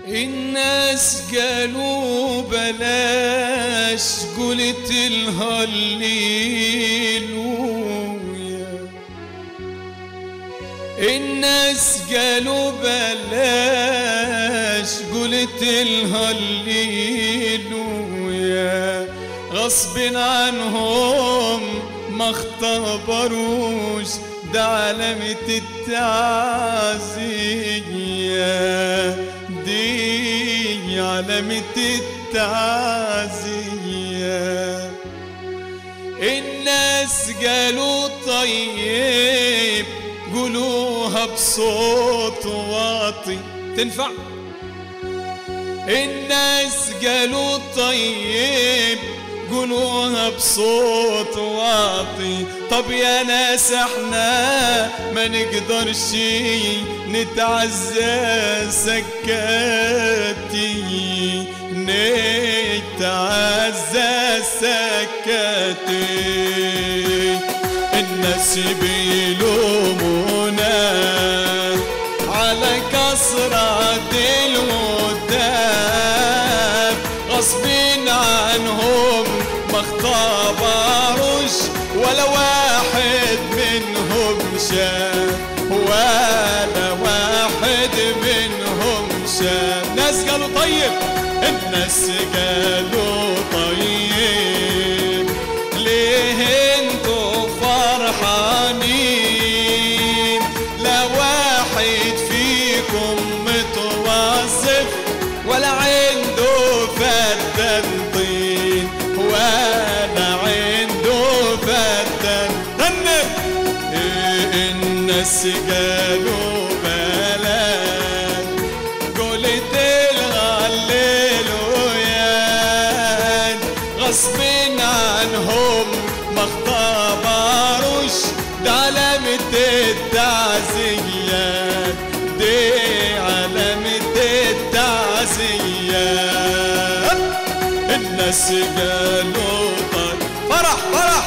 الناس قالوا بلاش قلت الهللويا الناس قالوا بلاش قلت الهللويا غصب عنهم ما اختبروش ده علامة التعزية دي علامة التعزية الناس قالوا طيب قولوها بصوت واطي تنفع الناس قالوا طيب قولوها بصوت واطي طب يا ناس احنا ما نقدرش نتعزى سكاتي نتعزى سكاتي الناس بيلومونا على كسرة الوداد غصب عنهم ما اختبروش ولا واحد منهم شاف ولا واحد منهم شاف ناس قالوا طيب الناس قالوا طيب ليه انتوا فرحانين لا واحد فيكم متوظف ولا عنده فدان طين ولا عنده فدان غنب إيه الناس قالوا بلاش قلت الهللويا غصب عنهم ما اختبروش ده علامة التعزيات دي علامة التعزيات الناس قالوا طيب فرح فرح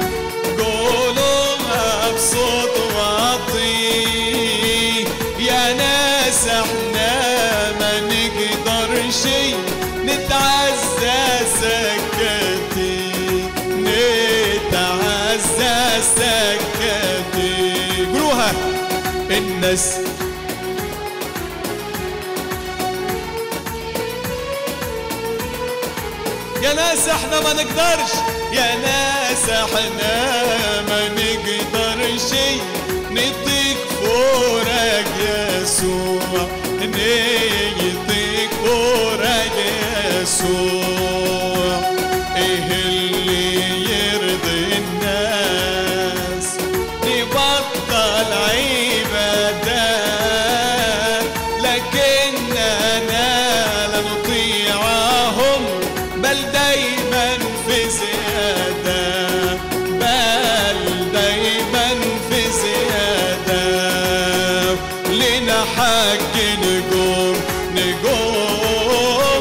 قولوها بصوت واطي يا ناس احنا ما نقدرش نتعزى سكتي نتعزى سكتي قولوها الناس يا ناس احنا ما نقدرش يا ناس احنا ما نقدرش نطيق فورك يسوع نطيق فورك يسوع ايه اللي يرضي الناس نبطل عبادات لكننا لا نطيعهم بل دايما في زيادة بل دايما في زيادة لنا حق نقوم نقوم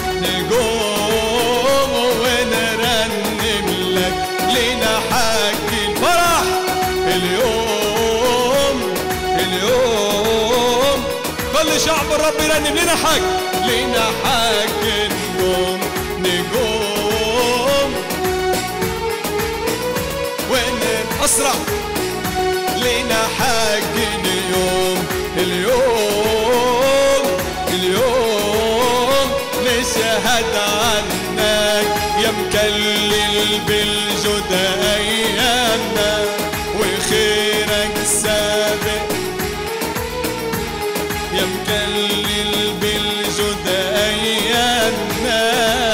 نقوم ونرنم لك لنا حق الفرح اليوم اليوم كل شعب الرب يرنم لنا حق لنا حق نقوم نقوم وين اسرع لنا حق اليوم اليوم اليوم نشهد عنك يا مكلل بالجود ايامنا وخيرك سابق يا مكلل بالجود ايامنا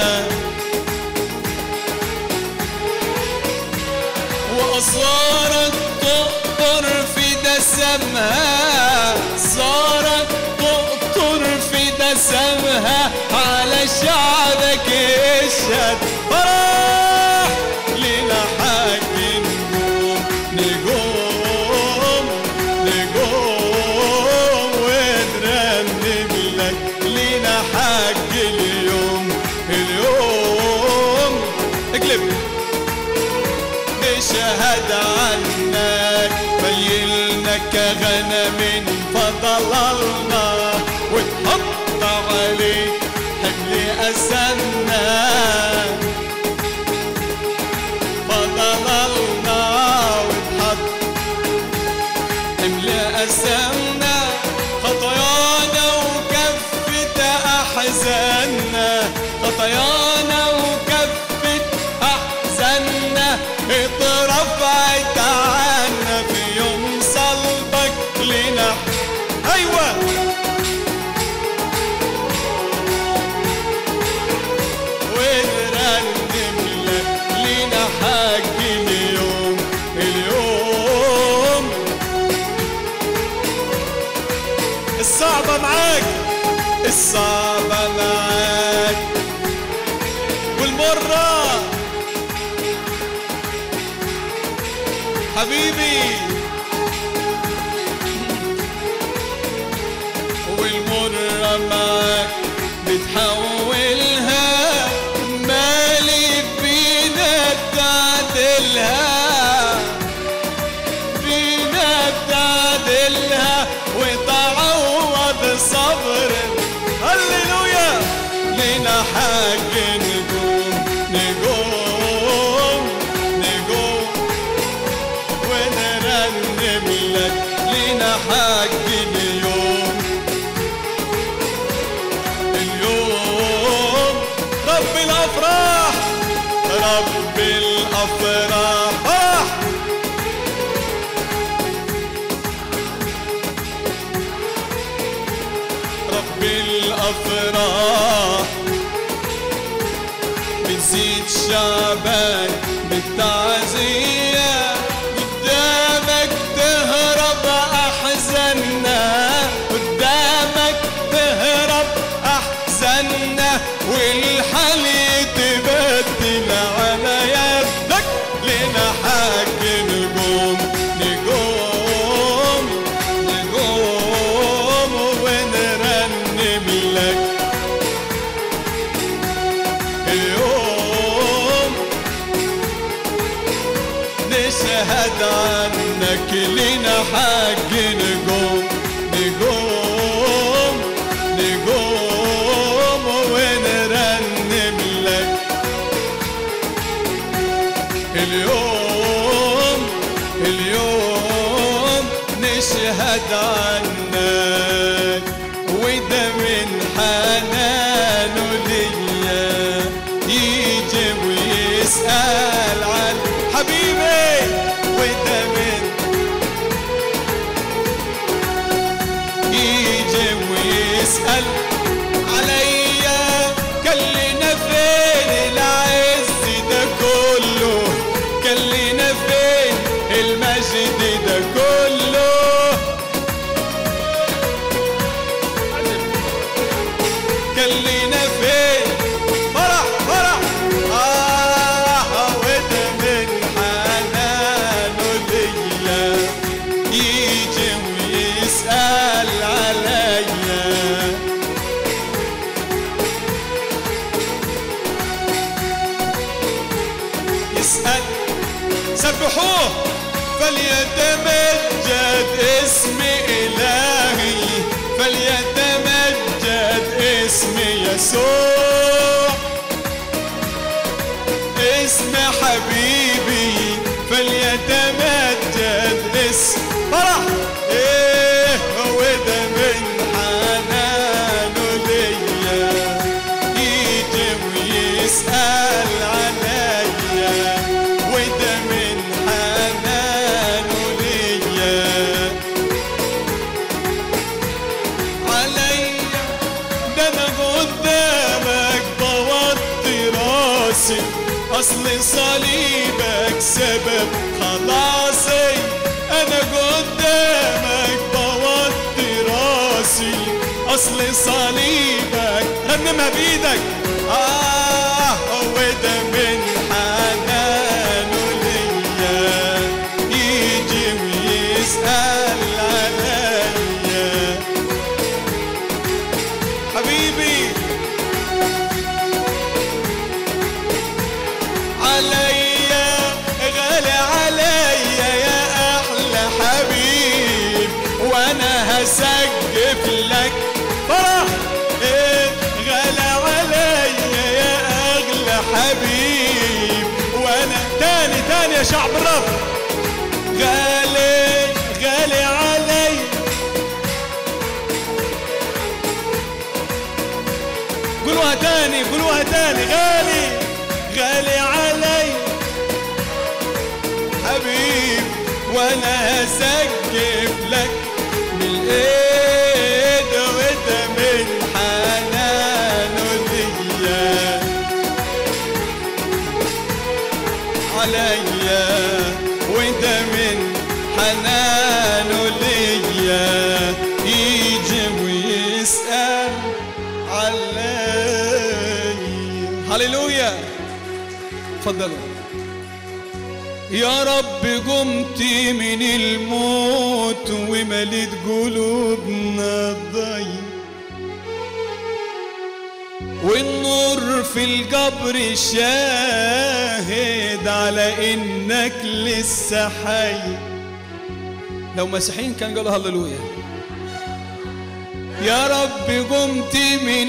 وصارت تقطر في دسمها صارت تقطر في دسمها على شعبك اشهد فرح لنا حق نقوم نقوم نقوم ونرنم لك لنا حق اليوم اليوم اقلب نشهد عنك ميلنا كغنم فضل الله وتحط عليه حمل أسنا فضللنا واتحط حمل أسنا خطايانا وكفت أحزاننا خطايانا وكفت أحزاننا اترفعت عنا في يوم صلبك لنا أيوة ونرنم لك لنا حق اليوم اليوم الصعبة معاك الصعبة معاك والمرة حبيبي والمرة معاك بتحولها مالي فينا بتعدلها فينا بتعدلها وتعوض صبر هللويا لنا حق نقوم نقوم نقوم ونرنم لك لنا حق اليوم اليوم رب الافراح رب الافراح فرح رب الافراح بنزيد شعبك بالتعزية قدامك تهرب أحزاننا قدامك تهرب أحزاننا والحال يتبدل على يدك لنا حق نقوم نقوم نقوم ونرنم لك اليوم نشهد عنك لنا حق نقوم نقوم نقوم ونرنم لك اليوم اليوم نشهد عنك وده من حنانه ليا يجي ويسأل عن حبيبي وده من يجي ويسأل عليا كلنا فين العز ده كله كلنا فين المجد ده كله كلنا فين فرح فرح آه وده من حنانه ليا يجي ويسأل عليا يسأل سبحوه فليتمجد اسم إلهي فليتمجد اسم يسوع اسم حبيبي فليتمجد اسم فرح ايه هو ده من حنانه ليا يجي ويسأل عليا وده من حنانه ليا عليا ده انا قدامك بوطي راسي اصل صليبك سبب خلاصي انا قدامك بوطي راسي اصل صليبك رنمها بايدك اه هو ده من حنانه ليا يجي ويسأل عليا حبيبي عليا غالي عليا يا احلى حبيب وانا هسقف لك فرح إيه يا شعب الرب غالي غالي علي قولوها تاني قولوها تاني غالي غالي علي حبيب وانا اسقف لك من الايد وانت من حنانه ليا عليا وانت من حنانه ليا يجي ويسأل علي هللويا تفضلوا يا رب قمت من الموت ومليت قلوبنا الضيق والنور في القبر شاهد على انك لسه حي لو مسيحيين كان قالوا هللويا يا رب قمت من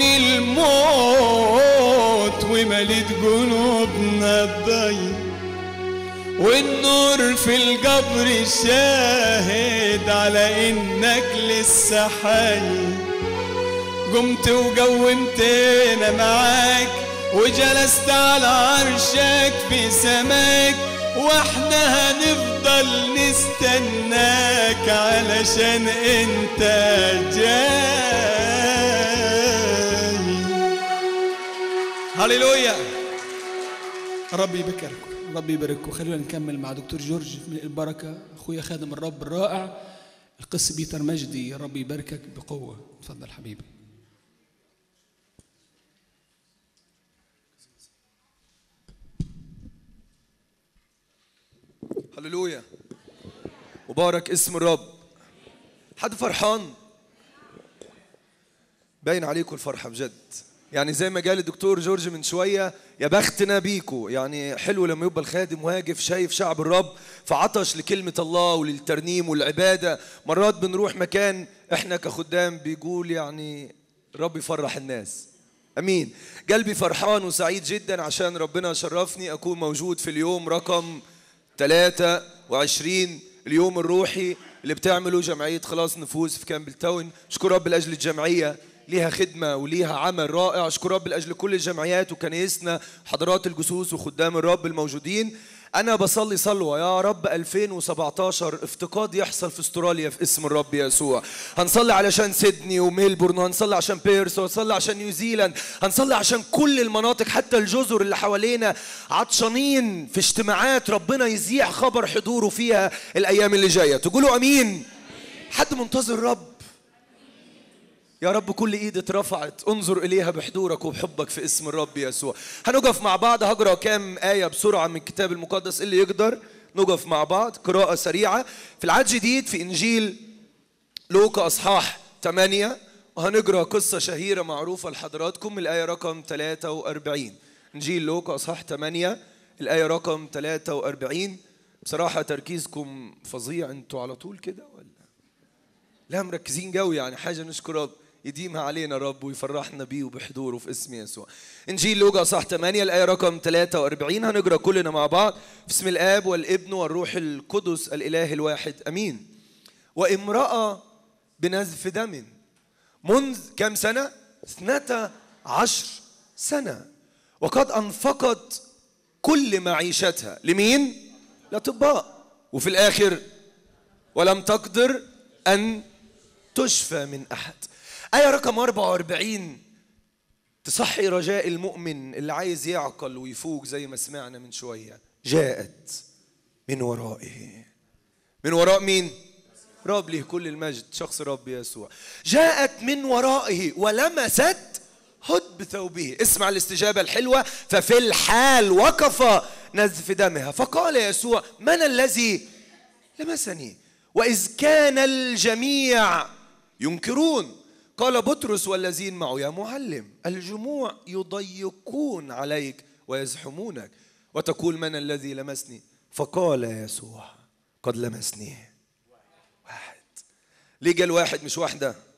الموت ومليت قلوبنا الضيق والنور في القبر شاهد على انك لسه حي قمت وقومتنا معاك وجلست على عرشك في سماك واحنا هنفضل نستناك علشان انت جاي هللويا ربي يبارككم ربي يبارككم خلونا نكمل مع دكتور جورج من البركه اخويا خادم الرب الرائع القس بيتر مجدي ربي يباركك بقوه تفضل حبيبي هللويا مبارك اسم الرب حد فرحان باين عليكم الفرحة بجد يعني زي ما قال الدكتور جورج من شوية يا بختنا بيكو يعني حلو لما يبقى الخادم واقف شايف شعب الرب فعطش لكلمة الله وللترنيم والعبادة مرات بنروح مكان احنا كخدام بيقول يعني الرب يفرح الناس امين قلبي فرحان وسعيد جدا عشان ربنا شرفني اكون موجود في اليوم رقم 23 اليوم الروحي اللي بتعمله جمعية خلاص نفوس في كامبل تاون اشكر رب لاجل الجمعية ليها خدمة وليها عمل رائع اشكر رب لاجل كل الجمعيات وكنايسنا حضرات الجسوس وخدام الرب الموجودين انا بصلي صلوه يا رب 2017 افتقاد يحصل في استراليا في اسم الرب يسوع هنصلي علشان سيدني وميلبورن وهنصلي عشان بيرس وهنصلي عشان نيوزيلاند هنصلي عشان كل المناطق حتى الجزر اللي حوالينا عطشانين في اجتماعات ربنا يذيع خبر حضوره فيها الايام اللي جايه تقولوا امين حد منتظر رب يا رب كل ايد اترفعت انظر اليها بحضورك وبحبك في اسم الرب يسوع هنقف مع بعض هقرا كام ايه بسرعه من الكتاب المقدس اللي يقدر نقف مع بعض قراءه سريعه في العهد الجديد في انجيل لوقا اصحاح 8 وهنقرا قصه شهيره معروفه لحضراتكم الايه رقم 43 انجيل لوقا اصحاح 8 الايه رقم 43 بصراحه تركيزكم فظيع انتوا على طول كده ولا لا مركزين قوي يعني حاجه نشكر رب يديمها علينا رب ويفرحنا بيه وبحضوره في اسم يسوع انجيل لوقا صح 8 الايه رقم 43 هنقرا كلنا مع بعض باسم الاب والابن والروح القدس الاله الواحد امين وامراه بنزف دم منذ كم سنه اثنتا عشر سنه وقد انفقت كل معيشتها لمين الاطباء وفي الاخر ولم تقدر ان تشفى من احد آية رقم 44 تصحي رجاء المؤمن اللي عايز يعقل ويفوق زي ما سمعنا من شوية جاءت من ورائه من وراء مين؟ رب له كل المجد شخص رب يسوع جاءت من ورائه ولمست هد بثوبه اسمع الاستجابة الحلوة ففي الحال وقف نزف دمها فقال يسوع من الذي لمسني وإذ كان الجميع ينكرون قال بطرس والذين معه يا معلم الجموع يضيقون عليك ويزحمونك وتقول من الذي لمسني فقال يسوع قد لمسني واحد ليه قال واحد مش واحدة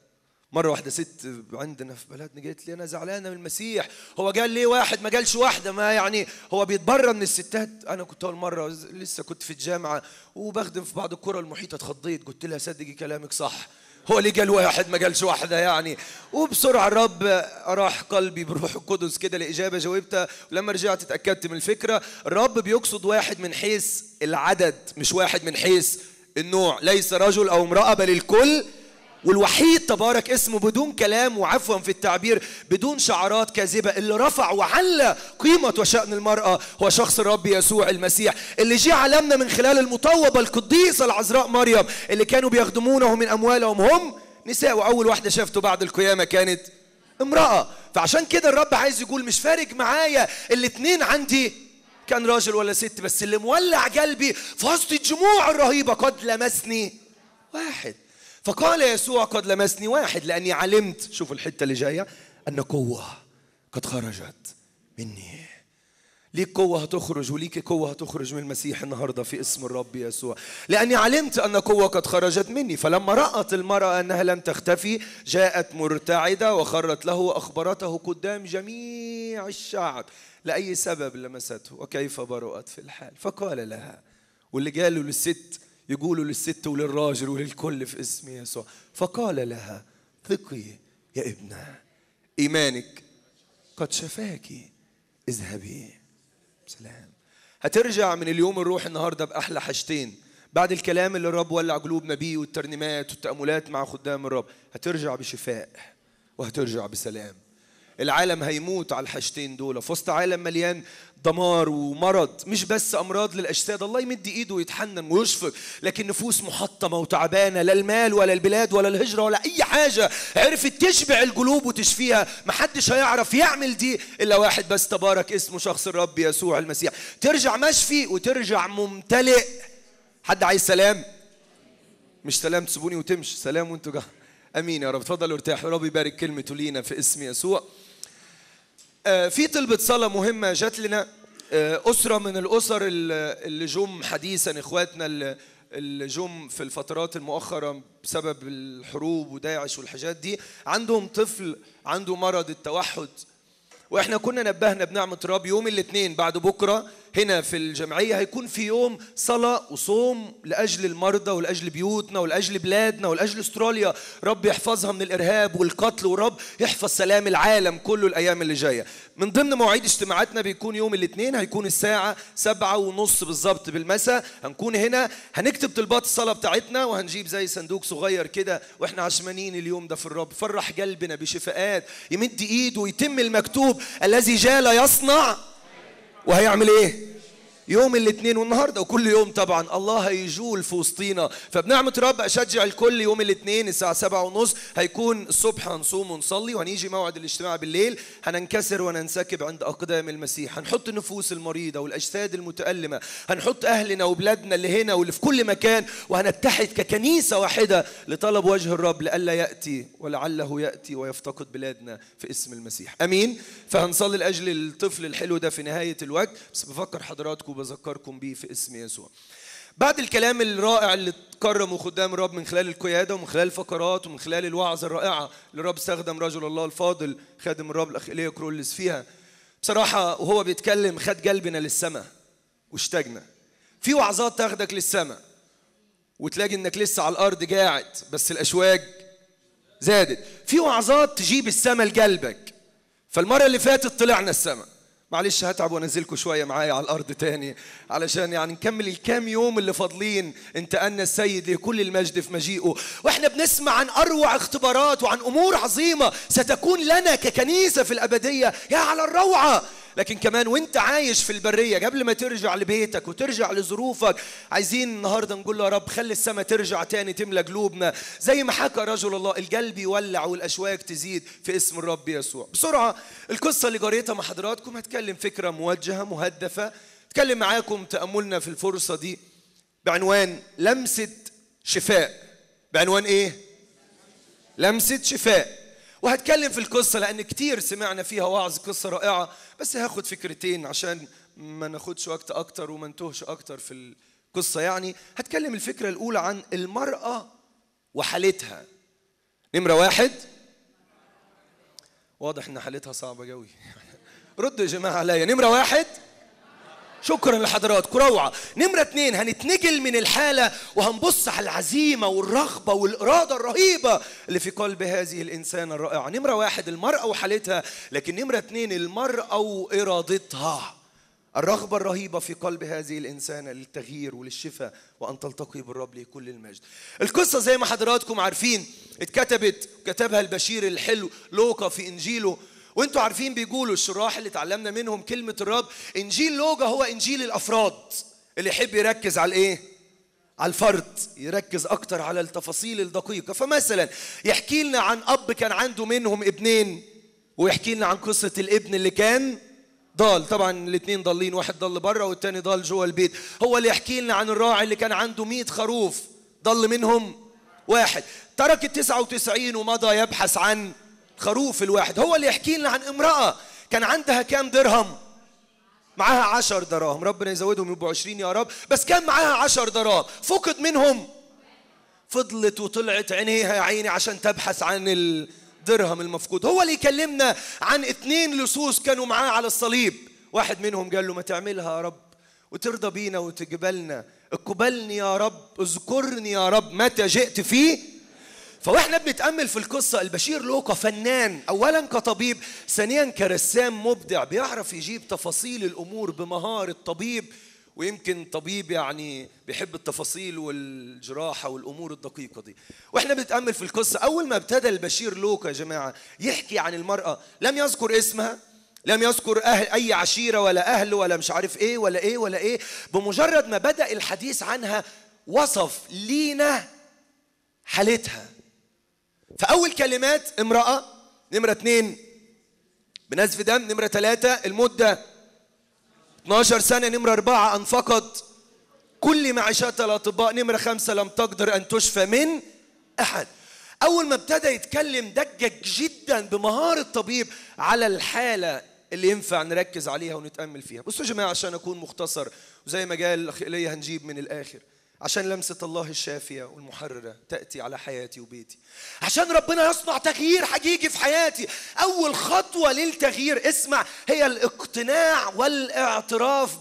مرة واحدة ست عندنا في بلدنا قالت لي أنا زعلانة من المسيح هو قال ليه واحد ما قالش واحدة ما يعني هو بيتبرى من الستات أنا كنت أول مرة لسه كنت في الجامعة وبخدم في بعض القرى المحيطة اتخضيت قلت لها صدقي كلامك صح هو اللي قال واحد ما قالش واحدة يعني وبسرعة الرب راح قلبي بروح القدس كده لإجابة جاوبتها ولما رجعت اتأكدت من الفكرة الرب بيقصد واحد من حيث العدد مش واحد من حيث النوع ليس رجل أو امرأة بل الكل والوحيد تبارك اسمه بدون كلام وعفوا في التعبير بدون شعارات كاذبة اللي رفع وعلى قيمة وشأن المرأة هو شخص الرب يسوع المسيح اللي جه علمنا من خلال المطوبة القديسة العذراء مريم اللي كانوا بيخدمونه من أموالهم هم نساء وأول واحدة شافته بعد القيامة كانت امرأة فعشان كده الرب عايز يقول مش فارق معايا الاتنين عندي كان راجل ولا ست بس اللي مولع قلبي في وسط الجموع الرهيبة قد لمسني واحد فقال يسوع قد لمسني واحد لأني علمت شوفوا الحتة اللي جاية أن قوة قد خرجت مني ليك قوة هتخرج وليك قوة هتخرج من المسيح النهاردة في اسم الرب يسوع لأني علمت أن قوة قد خرجت مني فلما رأت المرأة أنها لم تختفي جاءت مرتعدة وخرت له وأخبرته قدام جميع الشعب لأي سبب لمسته وكيف برؤت في الحال فقال لها واللي قالوا للست يقولوا للست وللراجل وللكل في اسم يسوع فقال لها ثقي يا ابنة إيمانك قد شفاك اذهبي سلام هترجع من اليوم الروح النهاردة بأحلى حاجتين بعد الكلام اللي الرب ولع قلوبنا بيه والترنيمات والتأملات مع خدام الرب هترجع بشفاء وهترجع بسلام العالم هيموت على الحاجتين دول في وسط عالم مليان دمار ومرض مش بس امراض للاجساد الله يمد ايده ويتحنن ويشفق لكن نفوس محطمه وتعبانه لا المال ولا البلاد ولا الهجره ولا اي حاجه عرفت تشبع القلوب وتشفيها محدش هيعرف يعمل دي الا واحد بس تبارك اسمه شخص الرب يسوع المسيح ترجع مشفي وترجع ممتلئ حد عايز سلام مش سلام تسيبوني وتمشي سلام وانتوا جا. امين يا رب اتفضلوا ارتاحوا رب يبارك كلمته لينا في اسم يسوع آه، في طلبة صلاة مهمة جات لنا آه، أسرة من الأسر اللي جم حديثا إخواتنا اللي- اللي جم في الفترات المؤخرة بسبب الحروب وداعش والحاجات دي عندهم طفل عنده مرض التوحد واحنا كنا نبهنا بنعمة رب يوم الاثنين بعد بكرة هنا في الجمعية هيكون في يوم صلاة وصوم لأجل المرضى ولأجل بيوتنا ولأجل بلادنا ولأجل استراليا رب يحفظها من الإرهاب والقتل ورب يحفظ سلام العالم كله الأيام اللي جاية من ضمن مواعيد اجتماعاتنا بيكون يوم الاثنين هيكون الساعة سبعة ونص بالظبط بالمساء هنكون هنا هنكتب طلبات الصلاة بتاعتنا وهنجيب زي صندوق صغير كده واحنا عشمانين اليوم ده في الرب فرح قلبنا بشفاءات يمد ايده ويتم المكتوب الذي جاء لا يصنع وهيعمل ايه يوم الاثنين والنهارده وكل يوم طبعا الله هيجول في وسطينا فبنعمة رب اشجع الكل يوم الاثنين الساعة سبعة ونص هيكون الصبح هنصوم ونصلي وهنيجي موعد الاجتماع بالليل هننكسر وننسكب عند اقدام المسيح هنحط النفوس المريضة والاجساد المتألمة هنحط اهلنا وبلادنا اللي هنا واللي في كل مكان وهنتحد ككنيسة واحدة لطلب وجه الرب لئلا يأتي ولعله يأتي ويفتقد بلادنا في اسم المسيح امين فهنصلي لاجل الطفل الحلو ده في نهاية الوقت بس بفكر حضراتكم وبذكركم بيه في اسم يسوع بعد الكلام الرائع اللي اتكرمه خدام الرب من خلال القيادة ومن خلال الفقرات ومن خلال الوعظة الرائعة اللي الرب استخدم رجل الله الفاضل خادم الرب الأخ إيليا كرولس فيها بصراحة وهو بيتكلم خد قلبنا للسماء واشتاقنا في وعظات تاخدك للسماء وتلاقي انك لسه على الارض قاعد بس الاشواق زادت في وعظات تجيب السماء لقلبك فالمرة اللي فاتت طلعنا السماء معلش هتعب وانزلكم شوية معايا على الأرض تاني علشان يعني نكمل الكام يوم اللي فاضلين انت أن السيد لكل المجد في مجيئه واحنا بنسمع عن أروع اختبارات وعن أمور عظيمة ستكون لنا ككنيسة في الأبدية يا على الروعة لكن كمان وانت عايش في البرية قبل ما ترجع لبيتك وترجع لظروفك عايزين النهاردة نقول له يا رب خلي السماء ترجع تاني تملى قلوبنا زي ما حكى رجل الله القلب يولع والأشواق تزيد في اسم الرب يسوع بسرعة القصة اللي قريتها مع حضراتكم هتكلم فكرة موجهة مهدفة اتكلم معاكم تأملنا في الفرصة دي بعنوان لمسة شفاء بعنوان ايه؟ لمسة شفاء وهتكلم في القصة لأن كتير سمعنا فيها وعظ قصة رائعة بس هاخد فكرتين عشان ما ناخدش وقت أكتر وما نتوهش أكتر في القصة يعني هتكلم الفكرة الأولى عن المرأة وحالتها نمرة واحد واضح ان حالتها صعبه قوي ردوا يا جماعه عليا نمره واحد شكرا لحضراتكم روعة نمرة اتنين هنتنجل من الحالة وهنبص على العزيمة والرغبة والإرادة الرهيبة اللي في قلب هذه الإنسانة الرائعة نمرة واحد المرأة وحالتها لكن نمرة اتنين المرأة وإرادتها الرغبة الرهيبة في قلب هذه الإنسانة للتغيير وللشفاء وأن تلتقي بالرب لكل المجد القصة زي ما حضراتكم عارفين اتكتبت كتبها البشير الحلو لوقا في إنجيله وانتوا عارفين بيقولوا الشراح اللي اتعلمنا منهم كلمة الرب انجيل لوجا هو انجيل الافراد اللي يحب يركز على الايه على الفرد يركز اكتر على التفاصيل الدقيقة فمثلا يحكي لنا عن اب كان عنده منهم ابنين ويحكي لنا عن قصة الابن اللي كان ضال طبعا الاثنين ضالين واحد ضل بره والتاني ضال جوه البيت هو اللي يحكي لنا عن الراعي اللي كان عنده 100 خروف ضل منهم واحد ترك ال 99 ومضى يبحث عن خروف الواحد هو اللي يحكي لنا عن امرأة كان عندها كام درهم معاها عشر دراهم ربنا يزودهم يبقوا عشرين يا رب بس كان معاها عشر دراهم فقد منهم فضلت وطلعت عينيها يا عيني عشان تبحث عن الدرهم المفقود هو اللي يكلمنا عن اتنين لصوص كانوا معاه على الصليب واحد منهم قال له ما تعملها يا رب وترضى بينا وتقبلنا اقبلني يا رب اذكرني يا رب متى جئت فيه فواحنا بنتامل في القصه البشير لوقا فنان اولا كطبيب ثانيا كرسام مبدع بيعرف يجيب تفاصيل الامور بمهاره طبيب ويمكن طبيب يعني بيحب التفاصيل والجراحة والأمور الدقيقة دي وإحنا بنتأمل في القصة أول ما ابتدى البشير لوقا يا جماعة يحكي عن المرأة لم يذكر اسمها لم يذكر أهل أي عشيرة ولا أهل ولا مش عارف إيه ولا إيه ولا إيه بمجرد ما بدأ الحديث عنها وصف لينا حالتها فأول كلمات امرأة نمرة اثنين بنزف دم نمرة ثلاثة المدة 12 سنة نمرة أربعة أنفقت كل معيشات الأطباء نمرة خمسة لم تقدر أن تشفى من أحد أول ما ابتدى يتكلم دقق جدا بمهارة طبيب على الحالة اللي ينفع نركز عليها ونتأمل فيها بصوا يا جماعة عشان أكون مختصر وزي ما قال الأخ إلي هنجيب من الآخر عشان لمسة الله الشافية والمحررة تأتي على حياتي وبيتي عشان ربنا يصنع تغيير حقيقي في حياتي أول خطوة للتغيير اسمع هي الاقتناع والاعتراف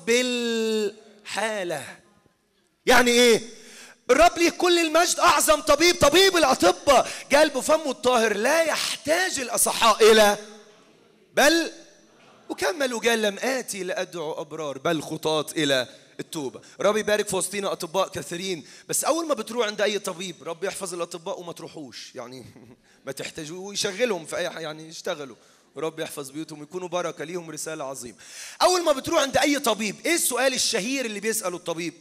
بالحالة يعني إيه؟ الرب ليه كل المجد أعظم طبيب طبيب الأطباء قال بفمه الطاهر لا يحتاج الأصحاء إلى بل وكمل وقال لم آتي لأدعو أبرار بل خطاة إلى التوبه ربي يبارك في وسطينا اطباء كثيرين بس اول ما بتروح عند اي طبيب ربي يحفظ الاطباء وما تروحوش يعني ما تحتاجوا ويشغلهم في اي يعني يشتغلوا ورب يحفظ بيوتهم ويكونوا بركه ليهم رساله عظيمه اول ما بتروح عند اي طبيب ايه السؤال الشهير اللي بيساله الطبيب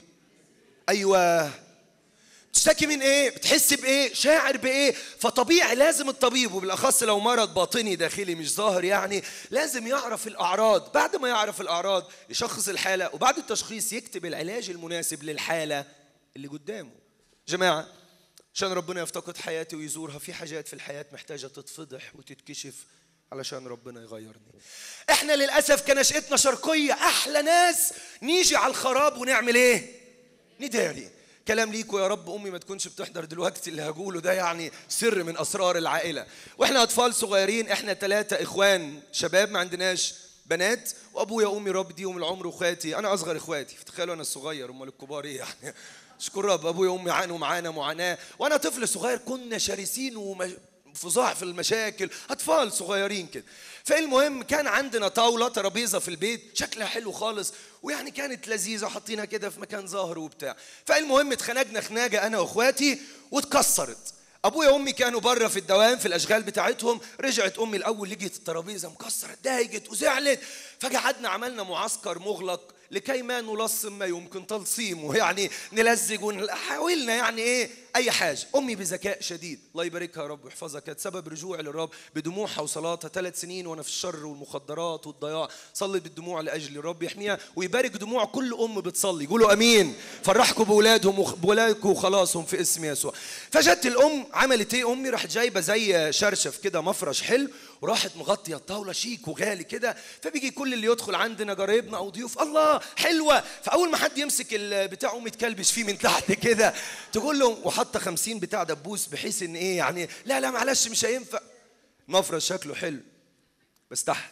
ايوه تشتكي من ايه بتحس بايه شاعر بايه فطبيعي لازم الطبيب وبالاخص لو مرض باطني داخلي مش ظاهر يعني لازم يعرف الاعراض بعد ما يعرف الاعراض يشخص الحاله وبعد التشخيص يكتب العلاج المناسب للحاله اللي قدامه جماعه عشان ربنا يفتقد حياتي ويزورها في حاجات في الحياه محتاجه تتفضح وتتكشف علشان ربنا يغيرني احنا للاسف كنشأتنا شرقيه احلى ناس نيجي على الخراب ونعمل ايه نداري كلام ليكوا يا رب امي ما تكونش بتحضر دلوقتي اللي هقوله ده يعني سر من اسرار العائله واحنا اطفال صغيرين احنا ثلاثه اخوان شباب ما عندناش بنات وابويا وامي رب ديهم العمر واخواتي انا اصغر اخواتي فتخيلوا انا الصغير امال الكبار ايه يعني اشكر رب ابويا وامي عانوا معانا معاناه وانا طفل صغير كنا شرسين ومش فظاع في المشاكل اطفال صغيرين كده فالمهم كان عندنا طاوله ترابيزه في البيت شكلها حلو خالص ويعني كانت لذيذه حاطينها كده في مكان ظاهر وبتاع فالمهم اتخنقنا خناقه انا واخواتي واتكسرت ابويا وامي كانوا بره في الدوام في الاشغال بتاعتهم رجعت امي الاول لقيت الترابيزه مكسره اتضايقت وزعلت فقعدنا عملنا معسكر مغلق لكي ما نلصم ما يمكن تلصيمه يعني نلزج وحاولنا يعني ايه اي حاجه امي بذكاء شديد الله يباركها يا رب ويحفظها كانت سبب رجوعي للرب بدموعها وصلاتها ثلاث سنين وانا في الشر والمخدرات والضياع صلت بالدموع لاجل الرب يحميها ويبارك دموع كل ام بتصلي قولوا امين فرحكم باولادهم وبولادكم وخلاصهم في اسم يسوع فجت الام عملت ايه امي راحت جايبه زي شرشف كده مفرش حلو وراحت مغطيه الطاوله شيك وغالي كده فبيجي كل اللي يدخل عندنا قرايبنا او ضيوف الله حلوه فاول ما حد يمسك البتاع قوم يتكلبش فيه من تحت كده تقول له وحاطه 50 بتاع دبوس بحيث ان ايه يعني لا لا معلش مش هينفع المفرش شكله حلو بس تحت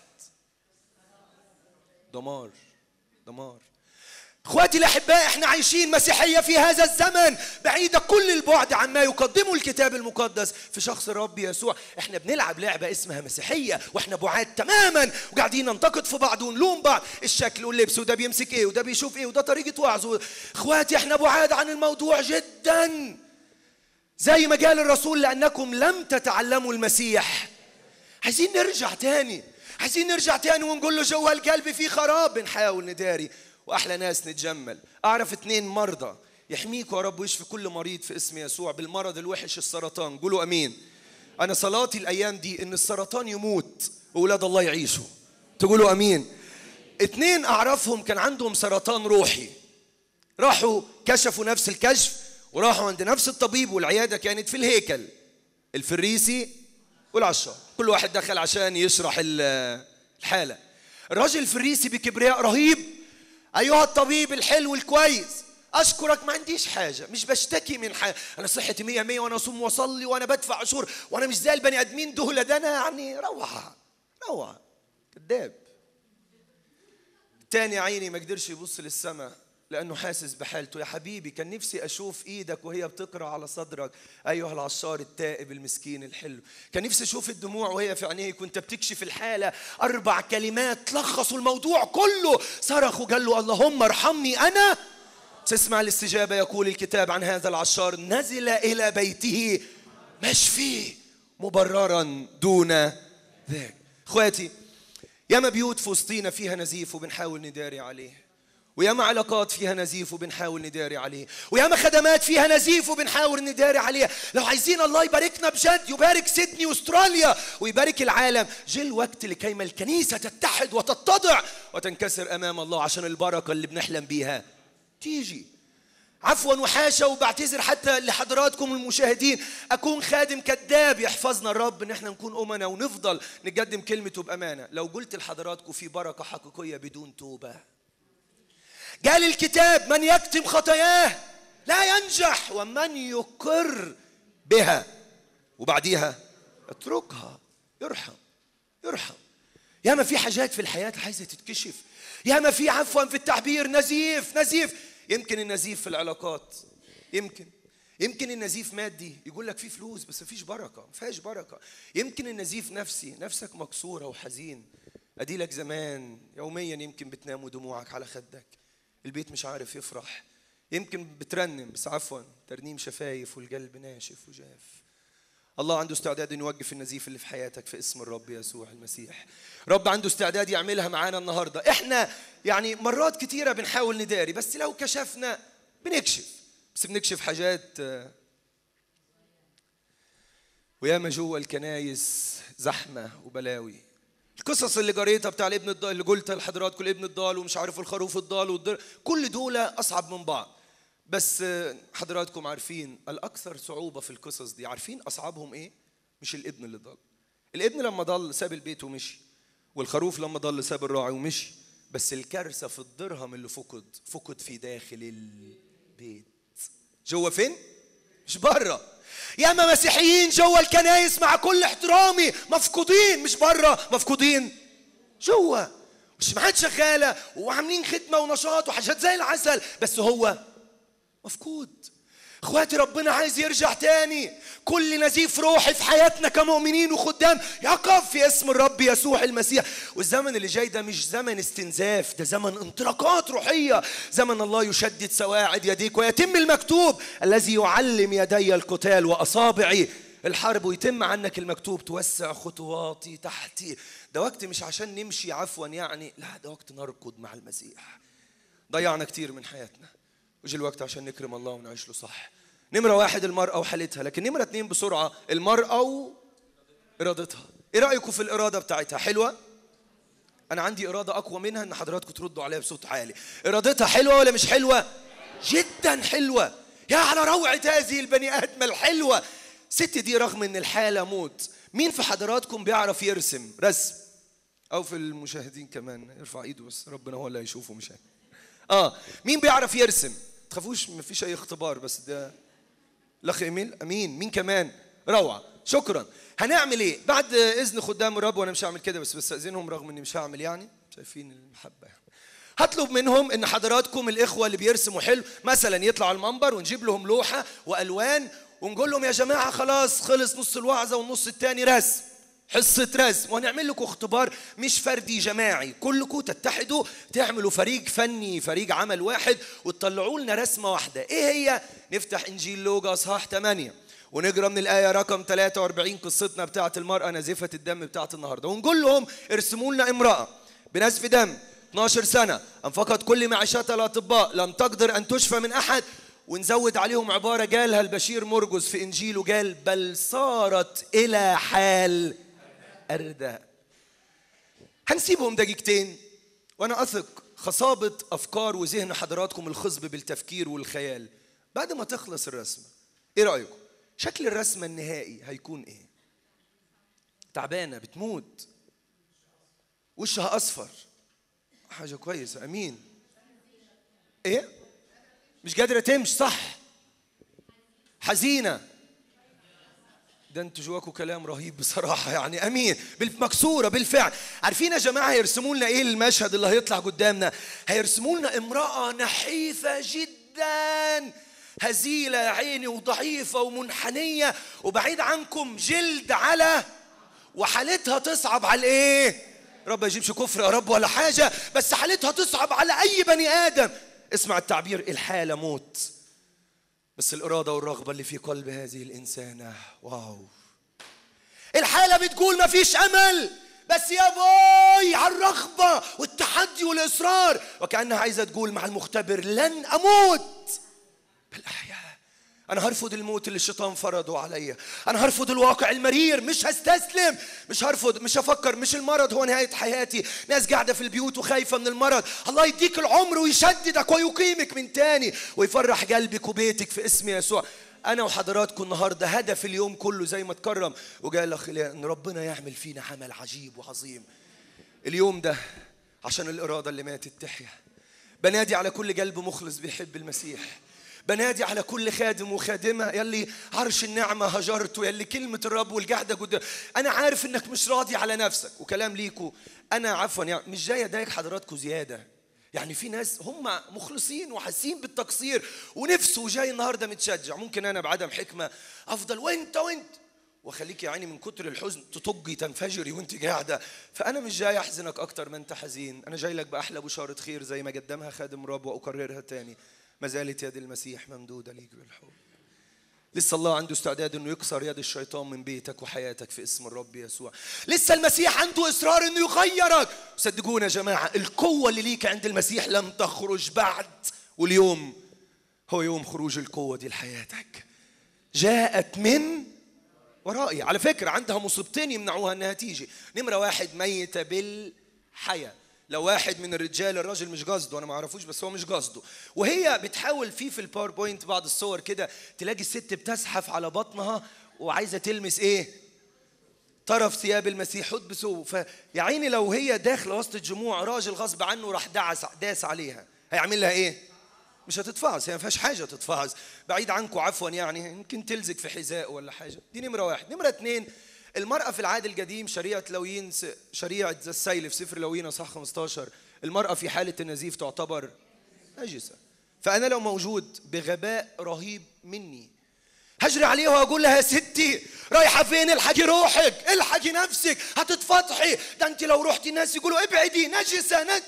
دمار دمار اخواتي الاحباء احنا عايشين مسيحيه في هذا الزمن بعيده كل البعد عما يقدمه الكتاب المقدس في شخص الرب يسوع احنا بنلعب لعبه اسمها مسيحيه واحنا بعاد تماما وقاعدين ننتقد في بعض ونلوم بعض الشكل واللبس وده بيمسك ايه وده بيشوف ايه وده طريقه وعظه اخواتي احنا بعاد عن الموضوع جدا زي ما قال الرسول لانكم لم تتعلموا المسيح عايزين نرجع تاني عايزين نرجع تاني ونقول له جوا القلب في خراب بنحاول نداري واحلى ناس نتجمل اعرف اتنين مرضى يحميكوا يا رب ويشفي كل مريض في اسم يسوع بالمرض الوحش السرطان قولوا امين انا صلاتي الايام دي ان السرطان يموت واولاد الله يعيشوا تقولوا امين اتنين اعرفهم كان عندهم سرطان روحي راحوا كشفوا نفس الكشف وراحوا عند نفس الطبيب والعياده كانت في الهيكل الفريسي والعشار كل واحد دخل عشان يشرح الحاله الراجل الفريسي بكبرياء رهيب ايها الطبيب الحلو الكويس اشكرك ما عنديش حاجه مش بشتكي من حاجه انا صحتي مية مية وانا اصوم واصلي وانا بدفع عشور وانا مش زي البني ادمين دول ده انا يعني روعه روعه كذاب التاني عيني ما قدرش يبص للسماء لانه حاسس بحالته يا حبيبي كان نفسي اشوف ايدك وهي بتقرا على صدرك ايها العشار التائب المسكين الحلو كان نفسي اشوف الدموع وهي في عينيك وانت بتكشف الحاله اربع كلمات لخصوا الموضوع كله صرخ وقال له اللهم ارحمني انا تسمع الاستجابه يقول الكتاب عن هذا العشار نزل الى بيته مشفي مبررا دون ذاك اخواتي ياما بيوت في وسطينا فيها نزيف وبنحاول نداري عليه وياما علاقات فيها نزيف وبنحاول نداري عليه وياما خدمات فيها نزيف وبنحاول نداري عليها لو عايزين الله يباركنا بجد يبارك سيدني واستراليا ويبارك العالم جه الوقت لكيما الكنيسة تتحد وتتضع وتنكسر أمام الله عشان البركة اللي بنحلم بيها تيجي عفوا وحاشا وبعتذر حتى لحضراتكم المشاهدين اكون خادم كذاب يحفظنا الرب ان احنا نكون امنا ونفضل نقدم كلمته بامانه لو قلت لحضراتكم في بركه حقيقيه بدون توبه قال الكتاب من يكتم خطاياه لا ينجح ومن يقر بها وبعديها اتركها يرحم يرحم ياما في حاجات في الحياة عايزة تتكشف ياما في عفوا في التعبير نزيف نزيف يمكن النزيف في العلاقات يمكن يمكن النزيف مادي يقول لك في فلوس بس مفيش بركة ما فيهاش بركة يمكن النزيف نفسي نفسك مكسورة وحزين أديلك زمان يوميا يمكن بتنام ودموعك على خدك البيت مش عارف يفرح يمكن بترنم بس عفوا ترنيم شفايف والقلب ناشف وجاف الله عنده استعداد انه يوقف النزيف اللي في حياتك في اسم الرب يسوع المسيح رب عنده استعداد يعملها معانا النهارده احنا يعني مرات كتيره بنحاول نداري بس لو كشفنا بنكشف بس بنكشف حاجات وياما جوه الكنايس زحمه وبلاوي القصص اللي قريتها بتاع الابن الضال اللي قلتها لحضراتكم الابن الضال ومش عارف الخروف الضال والدر كل دول اصعب من بعض بس حضراتكم عارفين الاكثر صعوبه في القصص دي عارفين اصعبهم ايه مش الابن اللي ضل الابن لما ضل ساب البيت ومشي والخروف لما ضل ساب الراعي ومشي بس الكارثه في الدرهم اللي فقد فقد في داخل البيت جوه فين مش بره ياما مسيحيين جوه الكنايس مع كل احترامي مفقودين مش بره مفقودين جوه مش شغاله وعاملين خدمه ونشاط وحاجات زي العسل بس هو مفقود اخواتي ربنا عايز يرجع تاني كل نزيف روحي في حياتنا كمؤمنين وخدام يقف في اسم الرب يسوع المسيح والزمن اللي جاي ده مش زمن استنزاف ده زمن انطلاقات روحية زمن الله يشدد سواعد يديك ويتم المكتوب الذي يعلم يدي القتال وأصابعي الحرب ويتم عنك المكتوب توسع خطواتي تحتي ده وقت مش عشان نمشي عفوا يعني لا ده وقت نركض مع المسيح ضيعنا كتير من حياتنا وجي الوقت عشان نكرم الله ونعيش له صح نمرة واحد المرأة وحالتها لكن نمرة اتنين بسرعة المرأة وإرادتها إيه رأيكم في الإرادة بتاعتها حلوة؟ أنا عندي إرادة أقوى منها إن حضراتكم تردوا عليها بصوت عالي إرادتها حلوة ولا مش حلوة؟ جدا حلوة يا على روعة هذه البني آدمة الحلوة ست دي رغم إن الحالة موت مين في حضراتكم بيعرف يرسم رسم أو في المشاهدين كمان يرفع إيده بس ربنا هو اللي هيشوفه مش اه مين بيعرف يرسم تخافوش مفيش اي اختبار بس ده الاخ ايميل امين مين كمان روعه شكرا هنعمل ايه بعد اذن خدام الرب وانا مش هعمل كده بس بستاذنهم رغم اني مش هعمل يعني شايفين المحبه يعني. هطلب منهم ان حضراتكم الاخوه اللي بيرسموا حلو مثلا يطلعوا على المنبر ونجيب لهم لوحه والوان ونقول لهم يا جماعه خلاص خلص نص الوعظه والنص الثاني رسم حصة رسم وهنعمل لكم اختبار مش فردي جماعي كلكم تتحدوا تعملوا فريق فني فريق عمل واحد وتطلعوا لنا رسمة واحدة ايه هي نفتح انجيل لوقا اصحاح 8 ونقرا من الآية رقم 43 قصتنا بتاعة المرأة نزيفة الدم بتاعة النهاردة ونقول لهم ارسموا لنا امرأة بنزف دم 12 سنة أنفقت كل معيشتها الأطباء لم تقدر أن تشفى من أحد ونزود عليهم عبارة قالها البشير مرقس في إنجيله قال بل صارت إلى حال أرداء هنسيبهم دقيقتين وأنا أثق خصابة أفكار وذهن حضراتكم الخصب بالتفكير والخيال بعد ما تخلص الرسمة إيه رأيكم؟ شكل الرسمة النهائي هيكون إيه؟ تعبانة بتموت وشها أصفر حاجة كويسة أمين إيه؟ مش قادرة تمشي صح حزينة ده انتوا جواكوا كلام رهيب بصراحة يعني أمين مكسورة بالفعل عارفين يا جماعة هيرسموا لنا إيه المشهد اللي هيطلع قدامنا هيرسموا لنا امرأة نحيفة جدا هزيلة يا عيني وضعيفة ومنحنية وبعيد عنكم جلد على وحالتها تصعب على الايه رب يجيبش كفر يا رب ولا حاجة بس حالتها تصعب على أي بني آدم اسمع التعبير الحالة موت بس الإرادة والرغبة اللي في قلب هذه الإنسانة واو الحالة بتقول ما فيش أمل بس يا باي على الرغبة والتحدي والإصرار وكأنها عايزة تقول مع المختبر لن أموت بل أحيا أنا هرفض الموت اللي الشيطان فرضه عليا أنا هرفض الواقع المرير مش هستسلم مش هرفض مش هفكر مش المرض هو نهاية حياتي ناس قاعدة في البيوت وخايفة من المرض الله يديك العمر ويشددك ويقيمك من تاني ويفرح قلبك وبيتك في اسم يسوع أنا وحضراتكم النهاردة هدف اليوم كله زي ما تكرم وقال أخ إن ربنا يعمل فينا عمل عجيب وعظيم اليوم ده عشان الإرادة اللي ماتت تحيا بنادي على كل قلب مخلص بيحب المسيح بنادي على كل خادم وخادمة يلي عرش النعمة هجرته يلي كلمة الرب والقعدة قدام أنا عارف إنك مش راضي على نفسك وكلام ليكو أنا عفوا يعني مش جاي أضايق حضراتكم زيادة يعني في ناس هم مخلصين وحاسين بالتقصير ونفسه جاي النهارده متشجع ممكن انا بعدم حكمه افضل وانت وانت واخليك يا عيني من كتر الحزن تطجي تنفجري وانت قاعده فانا مش جاي احزنك اكتر ما انت حزين انا جاي لك باحلى بشاره خير زي ما قدمها خادم رب واكررها تاني ما زالت يد المسيح ممدودة ليك بالحب لسه الله عنده استعداد انه يكسر يد الشيطان من بيتك وحياتك في اسم الرب يسوع لسه المسيح عنده اصرار انه يغيرك صدقونا يا جماعه القوه اللي ليك عند المسيح لم تخرج بعد واليوم هو يوم خروج القوه دي لحياتك جاءت من ورائي على فكره عندها مصيبتين يمنعوها انها تيجي نمره واحد ميته بالحياه لو واحد من الرجال الراجل مش قصده انا ما اعرفوش بس هو مش قصده وهي بتحاول فيه في الباوربوينت بعض الصور كده تلاقي الست بتزحف على بطنها وعايزه تلمس ايه طرف ثياب المسيح حط بسوء فيا عيني لو هي داخله وسط الجموع راجل غصب عنه راح دعس داس عليها هيعمل لها ايه مش هتتفعص هي ما فيهاش حاجه تتفعص بعيد عنكم عفوا يعني يمكن تلزق في حذاء ولا حاجه دي نمره واحد نمره اثنين المرأة في العهد القديم شريعة لويين شريعة السيل في سفر لويين صح 15 المرأة في حالة النزيف تعتبر نجسة فأنا لو موجود بغباء رهيب مني هجري عليها واقول لها يا ستي رايحة فين الحقي روحك الحقي نفسك هتتفضحي ده انت لو رحتي الناس يقولوا ابعدي نجسة نج...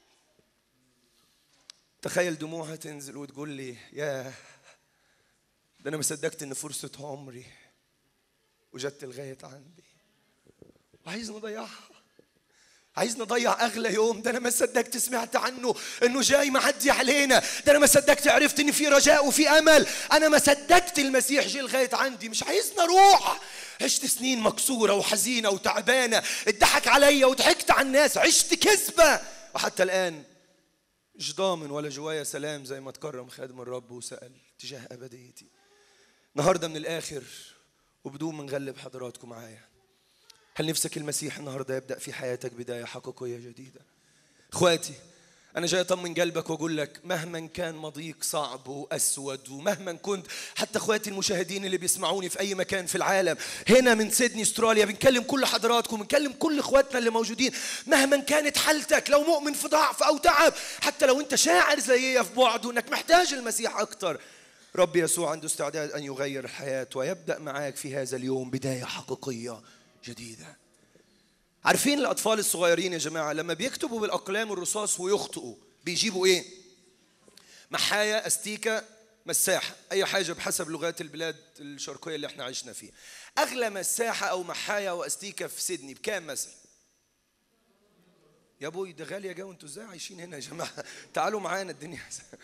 تخيل دموعها تنزل وتقول لي يا ده انا ما صدقت ان فرصة عمري وجدت لغاية عندي وعايز نضيعها عايز نضيع اغلى يوم ده انا ما صدقت سمعت عنه انه جاي معدي علينا ده انا ما صدقت عرفت ان في رجاء وفي امل انا ما صدقت المسيح جه لغايه عندي مش عايزنا اروح عشت سنين مكسوره وحزينه وتعبانه اتضحك عليا وضحكت على الناس عشت كذبه وحتى الان مش ضامن ولا جوايا سلام زي ما تكرم خادم الرب وسال تجاه ابديتي النهارده من الاخر وبدون ما نغلب حضراتكم معايا هل نفسك المسيح النهارده يبدا في حياتك بدايه حقيقيه جديده اخواتي أنا جاي أطمن قلبك وأقول لك مهما كان مضيق صعب وأسود ومهما كنت حتى إخواتي المشاهدين اللي بيسمعوني في أي مكان في العالم هنا من سيدني استراليا بنكلم كل حضراتكم بنكلم كل إخواتنا اللي موجودين مهما كانت حالتك لو مؤمن في ضعف أو تعب حتى لو أنت شاعر زي في بعد وأنك محتاج المسيح أكتر رب يسوع عنده استعداد أن يغير الحياة ويبدأ معاك في هذا اليوم بداية حقيقية جديدة عارفين الأطفال الصغيرين يا جماعة لما بيكتبوا بالأقلام الرصاص ويخطئوا بيجيبوا إيه؟ محايا أستيكة مساحة أي حاجة بحسب لغات البلاد الشرقية اللي احنا عشنا فيها أغلى مساحة أو محايا وأستيكة في سيدني بكام مثلا؟ يا ابوي ده غالية جو انتوا ازاي عايشين هنا يا جماعة تعالوا معانا الدنيا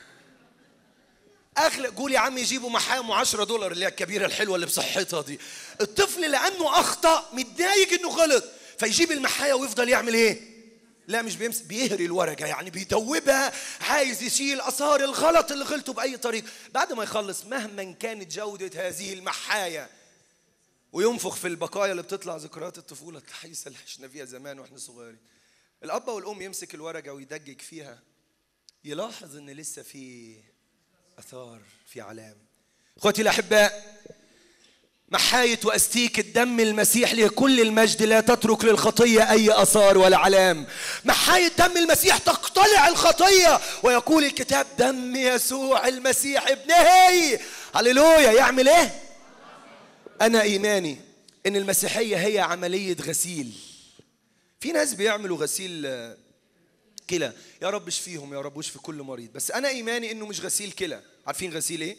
اغلى قول يا عم يجيبوا محام 10 دولار اللي هي الكبيره الحلوه اللي بصحتها دي الطفل لانه اخطا متضايق انه غلط فيجيب المحايه ويفضل يعمل ايه لا مش بيمسك بيهري الورقه يعني بيدوبها عايز يشيل اثار الغلط اللي غلطه باي طريقه بعد ما يخلص مهما كانت جوده هذه المحايه وينفخ في البقايا اللي بتطلع ذكريات الطفوله التحيسه اللي عشنا فيها زمان واحنا صغيرين الاب والام يمسك الورقه ويدقق فيها يلاحظ ان لسه في اثار في علام اخوتي الاحباء محاية واستيك الدم المسيح لكل المجد لا تترك للخطية أي أثار ولا علام محاية دم المسيح تقتلع الخطية ويقول الكتاب دم يسوع المسيح ابنه هللويا يعمل ايه أنا إيماني إن المسيحية هي عملية غسيل في ناس بيعملوا غسيل كلى يا رب اشفيهم يا رب واشفي كل مريض بس انا ايماني انه مش غسيل كلى عارفين غسيل ايه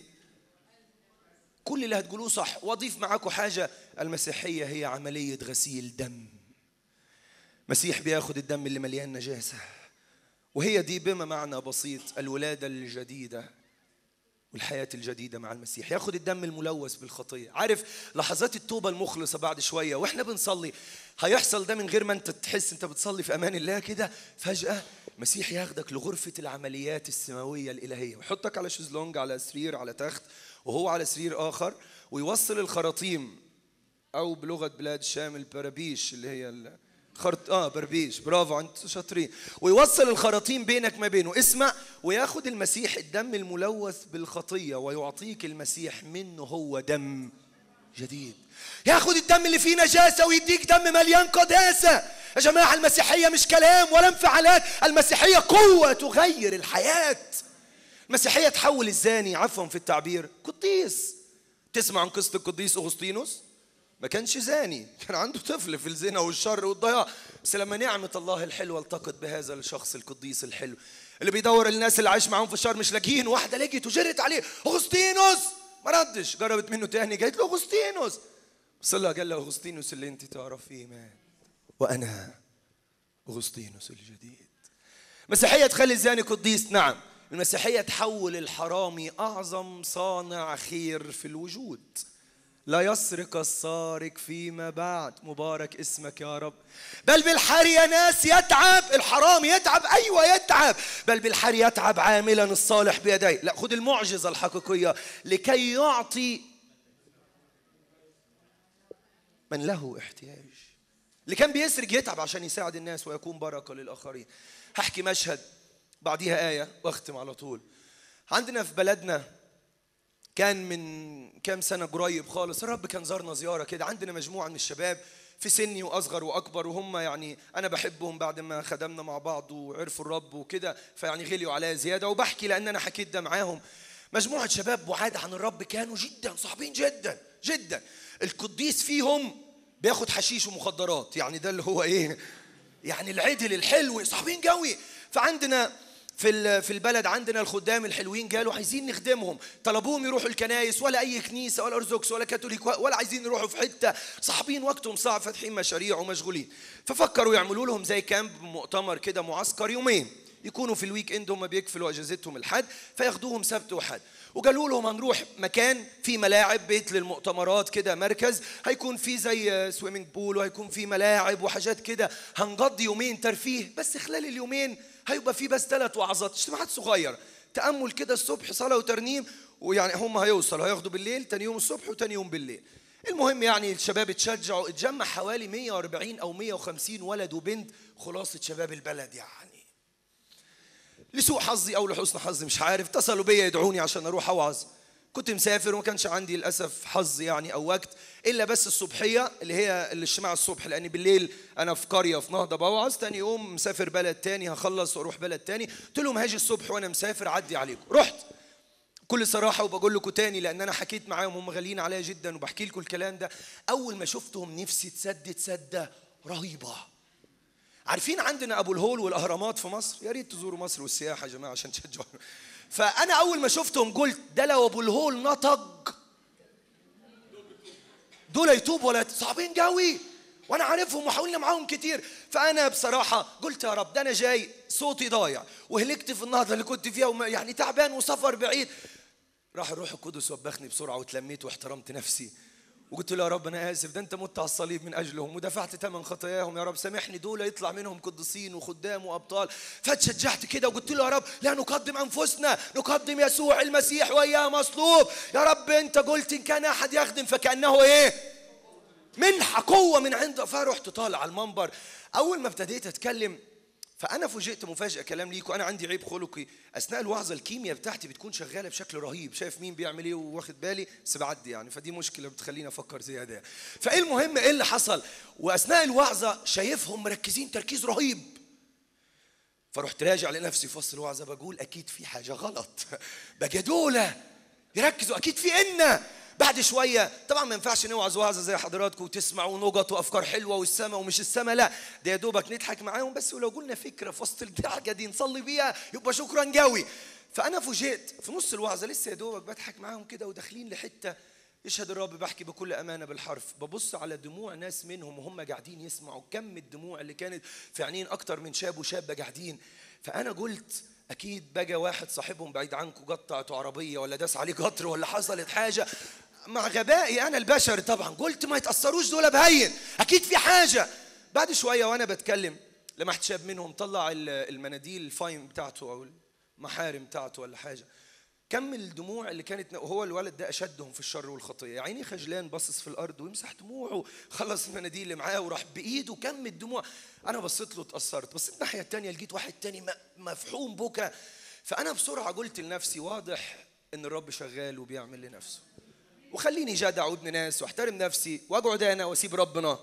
كل اللي هتقولوه صح واضيف معاكم حاجه المسيحيه هي عمليه غسيل دم مسيح بياخد الدم اللي مليان نجاسه وهي دي بما معنى بسيط الولاده الجديده والحياة الجديدة مع المسيح ياخد الدم الملوث بالخطية عارف لحظات التوبة المخلصة بعد شوية واحنا بنصلي هيحصل ده من غير ما انت تحس انت بتصلي في امان الله كده فجأة المسيح ياخدك لغرفة العمليات السماوية الإلهية ويحطك على شезلونج على سرير على تخت وهو على سرير آخر ويوصل الخراطيم أو بلغة بلاد الشام البرابيش اللي هي خرط اه بربيش برافو انتوا شاطرين ويوصل الخراطيم بينك ما بينه اسمع وياخد المسيح الدم الملوث بالخطيه ويعطيك المسيح منه هو دم جديد ياخد الدم اللي فيه نجاسه ويديك دم مليان قداسه يا جماعه المسيحيه مش كلام ولا انفعالات المسيحيه قوه تغير الحياه المسيحيه تحول الزاني عفوا في التعبير قديس تسمع عن قصه القديس اغسطينوس ما كانش زاني كان عنده طفل في الزنا والشر والضياع بس لما نعمة الله الحلوة التقت بهذا الشخص القديس الحلو اللي بيدور الناس اللي عايش معاهم في الشر مش لاقيين واحدة لقيت وجرت عليه أغسطينوس ما ردش جربت منه تاني قالت له أغسطينوس بس الله قال له أغسطينوس اللي أنت تعرفيه مات وأنا أغسطينوس الجديد مسيحية تخلي الزاني قديس نعم المسيحية تحول الحرامي أعظم صانع خير في الوجود لا يسرق السارق فيما بعد مبارك اسمك يا رب بل بالحري يا ناس يتعب الحرام يتعب ايوه يتعب بل بالحري يتعب عاملا الصالح بيديه لا خد المعجزه الحقيقيه لكي يعطي من له احتياج اللي كان بيسرق يتعب عشان يساعد الناس ويكون بركه للاخرين هحكي مشهد بعديها ايه واختم على طول عندنا في بلدنا كان من كام سنة قريب خالص الرب كان زارنا زيارة كده عندنا مجموعة من الشباب في سني وأصغر وأكبر وهم يعني أنا بحبهم بعد ما خدمنا مع بعض وعرفوا الرب وكده فيعني غليوا عليا زيادة وبحكي لأن أنا حكيت ده معاهم مجموعة شباب بعاد عن الرب كانوا جدا صعبين جدا جدا القديس فيهم بياخد حشيش ومخدرات يعني ده اللي هو ايه يعني العدل الحلو صعبين قوي فعندنا في في البلد عندنا الخدام الحلوين قالوا عايزين نخدمهم طلبوهم يروحوا الكنايس ولا اي كنيسه ولا ارثوذكس ولا كاثوليك ولا عايزين يروحوا في حته صاحبين وقتهم صعب فاتحين مشاريع ومشغولين ففكروا يعملوا لهم زي كامب مؤتمر كده معسكر يومين يكونوا في الويك اند هم بيقفلوا اجازتهم الحد فياخدوهم سبت وحد وقالوا لهم هنروح مكان في ملاعب بيت للمؤتمرات كده مركز هيكون في زي سويمنج بول وهيكون في ملاعب وحاجات كده هنقضي يومين ترفيه بس خلال اليومين هيبقى في بس ثلاث وعظات اجتماعات صغيره تامل كده الصبح صلاه وترنيم ويعني هم هيوصلوا هياخدوا بالليل تاني يوم الصبح وتاني يوم بالليل المهم يعني الشباب اتشجعوا اتجمع حوالي 140 او 150 ولد وبنت خلاصه شباب البلد يعني لسوء حظي او لحسن حظي مش عارف اتصلوا بيا يدعوني عشان اروح اوعظ كنت مسافر وما كانش عندي للاسف حظ يعني او وقت الا بس الصبحيه اللي هي الاجتماع الصبح لان بالليل انا في قريه في نهضه بوعظ تاني يوم مسافر بلد تاني هخلص واروح بلد تاني قلت لهم هاجي الصبح وانا مسافر عدي عليكم رحت كل صراحه وبقول لكم تاني لان انا حكيت معاهم هم غاليين عليا جدا وبحكي لكم الكلام ده اول ما شفتهم نفسي تسدد سده رهيبه عارفين عندنا ابو الهول والاهرامات في مصر يا ريت تزوروا مصر والسياحه يا جماعه عشان تشجعوا فانا اول ما شفتهم قلت ده لو ابو الهول نطق دول يتوب ولا صعبين قوي وانا عارفهم وحاولنا معاهم كتير فانا بصراحه قلت يا رب ده انا جاي صوتي ضايع وهلكت في النهضه اللي كنت فيها وما يعني تعبان وسفر بعيد راح الروح القدس وبخني بسرعه وتلميت واحترمت نفسي وقلت له يا رب انا اسف ده انت مت على الصليب من اجلهم ودفعت ثمن خطاياهم يا رب سامحني دول يطلع منهم قديسين وخدام وابطال فتشجعت كده وقلت له يا رب لا نقدم انفسنا نقدم يسوع المسيح واياه مصلوب يا رب انت قلت ان كان احد يخدم فكانه ايه منحه قوه من عند فرحت طالع على المنبر اول ما ابتديت اتكلم فانا فوجئت مفاجاه كلام ليكم انا عندي عيب خلقي اثناء الوعظه الكيمياء بتاعتي بتكون شغاله بشكل رهيب شايف مين بيعمل ايه واخد بالي بس بعدي يعني فدي مشكله بتخليني افكر زياده فايه المهم ايه اللي حصل واثناء الوعظه شايفهم مركزين تركيز رهيب فرحت راجع لنفسي في وسط الوعظه بقول اكيد في حاجه غلط بقى دولة يركزوا اكيد في إنا بعد شويه طبعا ما ينفعش نوعظ وعظه زي حضراتكم وتسمعوا نقط وافكار حلوه والسما ومش السما لا ده يا دوبك نضحك معاهم بس ولو قلنا فكره في وسط الدعجه دي نصلي بيها يبقى شكرا قوي فانا فوجئت في نص الوعظه لسه يا دوبك بضحك معاهم كده وداخلين لحته يشهد الرب بحكي بكل امانه بالحرف ببص على دموع ناس منهم وهم قاعدين يسمعوا كم الدموع اللي كانت في عينين اكتر من شاب وشابه قاعدين فانا قلت اكيد بقى واحد صاحبهم بعيد عنكم قطعته عربيه ولا داس عليه قطر ولا حصلت حاجه مع غبائي انا البشري طبعا قلت ما يتاثروش دول بهين اكيد في حاجه بعد شويه وانا بتكلم لمحت شاب منهم طلع المناديل الفاين بتاعته او المحارم بتاعته ولا حاجه كم الدموع اللي كانت وهو الولد ده اشدهم في الشر والخطيه يا عيني خجلان باصص في الارض ويمسح دموعه خلص المناديل اللي معاه وراح بايده كم الدموع انا بصيت له اتاثرت بس الناحيه الثانيه لقيت واحد تاني مفحوم بكى فانا بسرعه قلت لنفسي واضح ان الرب شغال وبيعمل لنفسه وخليني جدع وابن ناس واحترم نفسي واقعد انا واسيب ربنا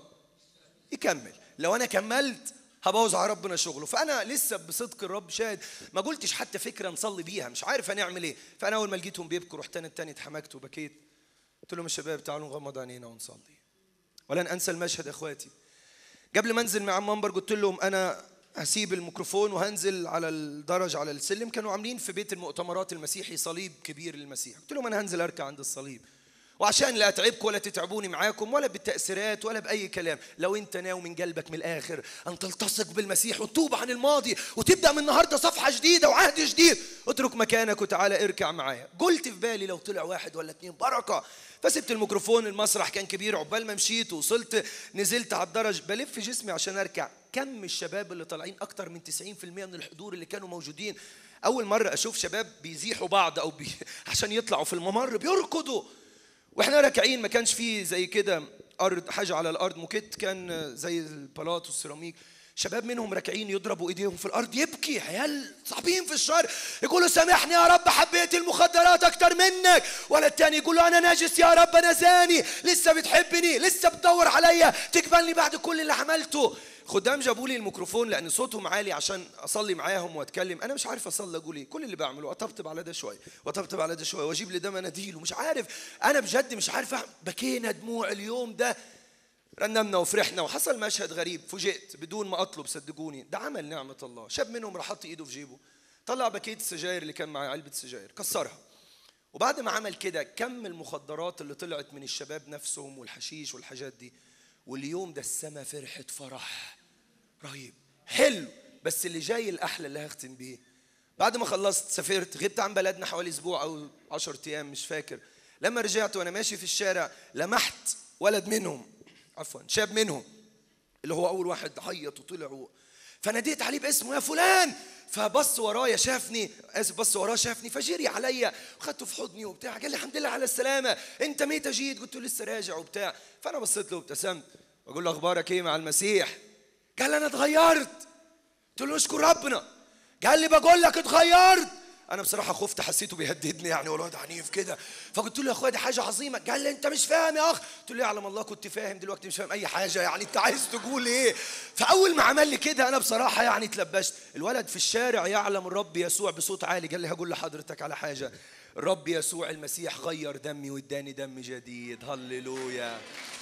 يكمل لو انا كملت هبوظ على ربنا شغله فانا لسه بصدق الرب شاهد ما قلتش حتى فكره نصلي بيها مش عارف هنعمل ايه فانا اول ما لقيتهم بيبكوا رحت انا التاني اتحمكت وبكيت قلت لهم الشباب تعالوا نغمض عينينا ونصلي ولن انسى المشهد اخواتي قبل ما انزل مع المنبر قلت لهم انا هسيب الميكروفون وهنزل على الدرج على السلم كانوا عاملين في بيت المؤتمرات المسيحي صليب كبير للمسيح قلت لهم انا هنزل اركع عند الصليب وعشان لا اتعبكم ولا تتعبوني معاكم ولا بالتاثيرات ولا باي كلام لو انت ناوي من قلبك من الاخر ان تلتصق بالمسيح وتتوب عن الماضي وتبدا من النهارده صفحه جديده وعهد جديد اترك مكانك وتعالى اركع معايا قلت في بالي لو طلع واحد ولا اتنين بركه فسبت الميكروفون المسرح كان كبير عقبال ما مشيت وصلت نزلت على الدرج بلف جسمي عشان اركع كم الشباب اللي طالعين اكتر من 90% من الحضور اللي كانوا موجودين اول مره اشوف شباب بيزيحوا بعض او بي... عشان يطلعوا في الممر بيركضوا واحنا راكعين ما كانش فيه زي كده ارض حاجه على الارض موكيت كان زي البلاط والسيراميك شباب منهم راكعين يضربوا ايديهم في الارض يبكي عيال صعبين في الشر يقولوا سامحني يا رب حبيت المخدرات اكتر منك ولا التاني يقول انا ناجس يا رب انا زاني لسه بتحبني لسه بتدور عليا تقبلني بعد كل اللي عملته خدام جابوا لي الميكروفون لان صوتهم عالي عشان اصلي معاهم واتكلم انا مش عارف اصلي اقول ايه كل اللي بعمله اطبطب على ده شويه واطبطب على ده شويه واجيب لده مناديل ومش عارف انا بجد مش عارف بكينا دموع اليوم ده رنمنا وفرحنا وحصل مشهد غريب فوجئت بدون ما اطلب صدقوني ده عمل نعمه الله شاب منهم راح حط ايده في جيبه طلع باكيت السجاير اللي كان معاه علبه سجاير كسرها وبعد ما عمل كده كم المخدرات اللي طلعت من الشباب نفسهم والحشيش والحاجات دي واليوم ده السما فرحة فرح رهيب حلو بس اللي جاي الأحلى اللي هختم بيه بعد ما خلصت سافرت غبت عن بلدنا حوالي أسبوع أو عشرة أيام مش فاكر لما رجعت وأنا ماشي في الشارع لمحت ولد منهم عفوا شاب منهم اللي هو أول واحد عيط وطلع هو فناديت عليه باسمه يا فلان فبص ورايا شافني اسف بص وراه شافني فجري عليا وخدته في حضني وبتاع قال لي الحمد لله على السلامه انت متى جيت قلت له لسه راجع وبتاع فانا بصيت له وابتسمت بقول له اخبارك ايه مع المسيح قال انا اتغيرت قلت له اشكر ربنا قال لي بقول لك اتغيرت انا بصراحه خفت حسيته بيهددني يعني والواد عنيف كده فقلت له يا اخويا دي حاجه عظيمه قال لي انت مش فاهم يا اخ قلت له يعلم الله كنت فاهم دلوقتي مش فاهم اي حاجه يعني انت عايز تقول ايه فاول ما عمل لي كده انا بصراحه يعني اتلبشت الولد في الشارع يعلم الرب يسوع بصوت عالي قال لي هقول لحضرتك على حاجه الرب يسوع المسيح غير دمي واداني دم جديد هللويا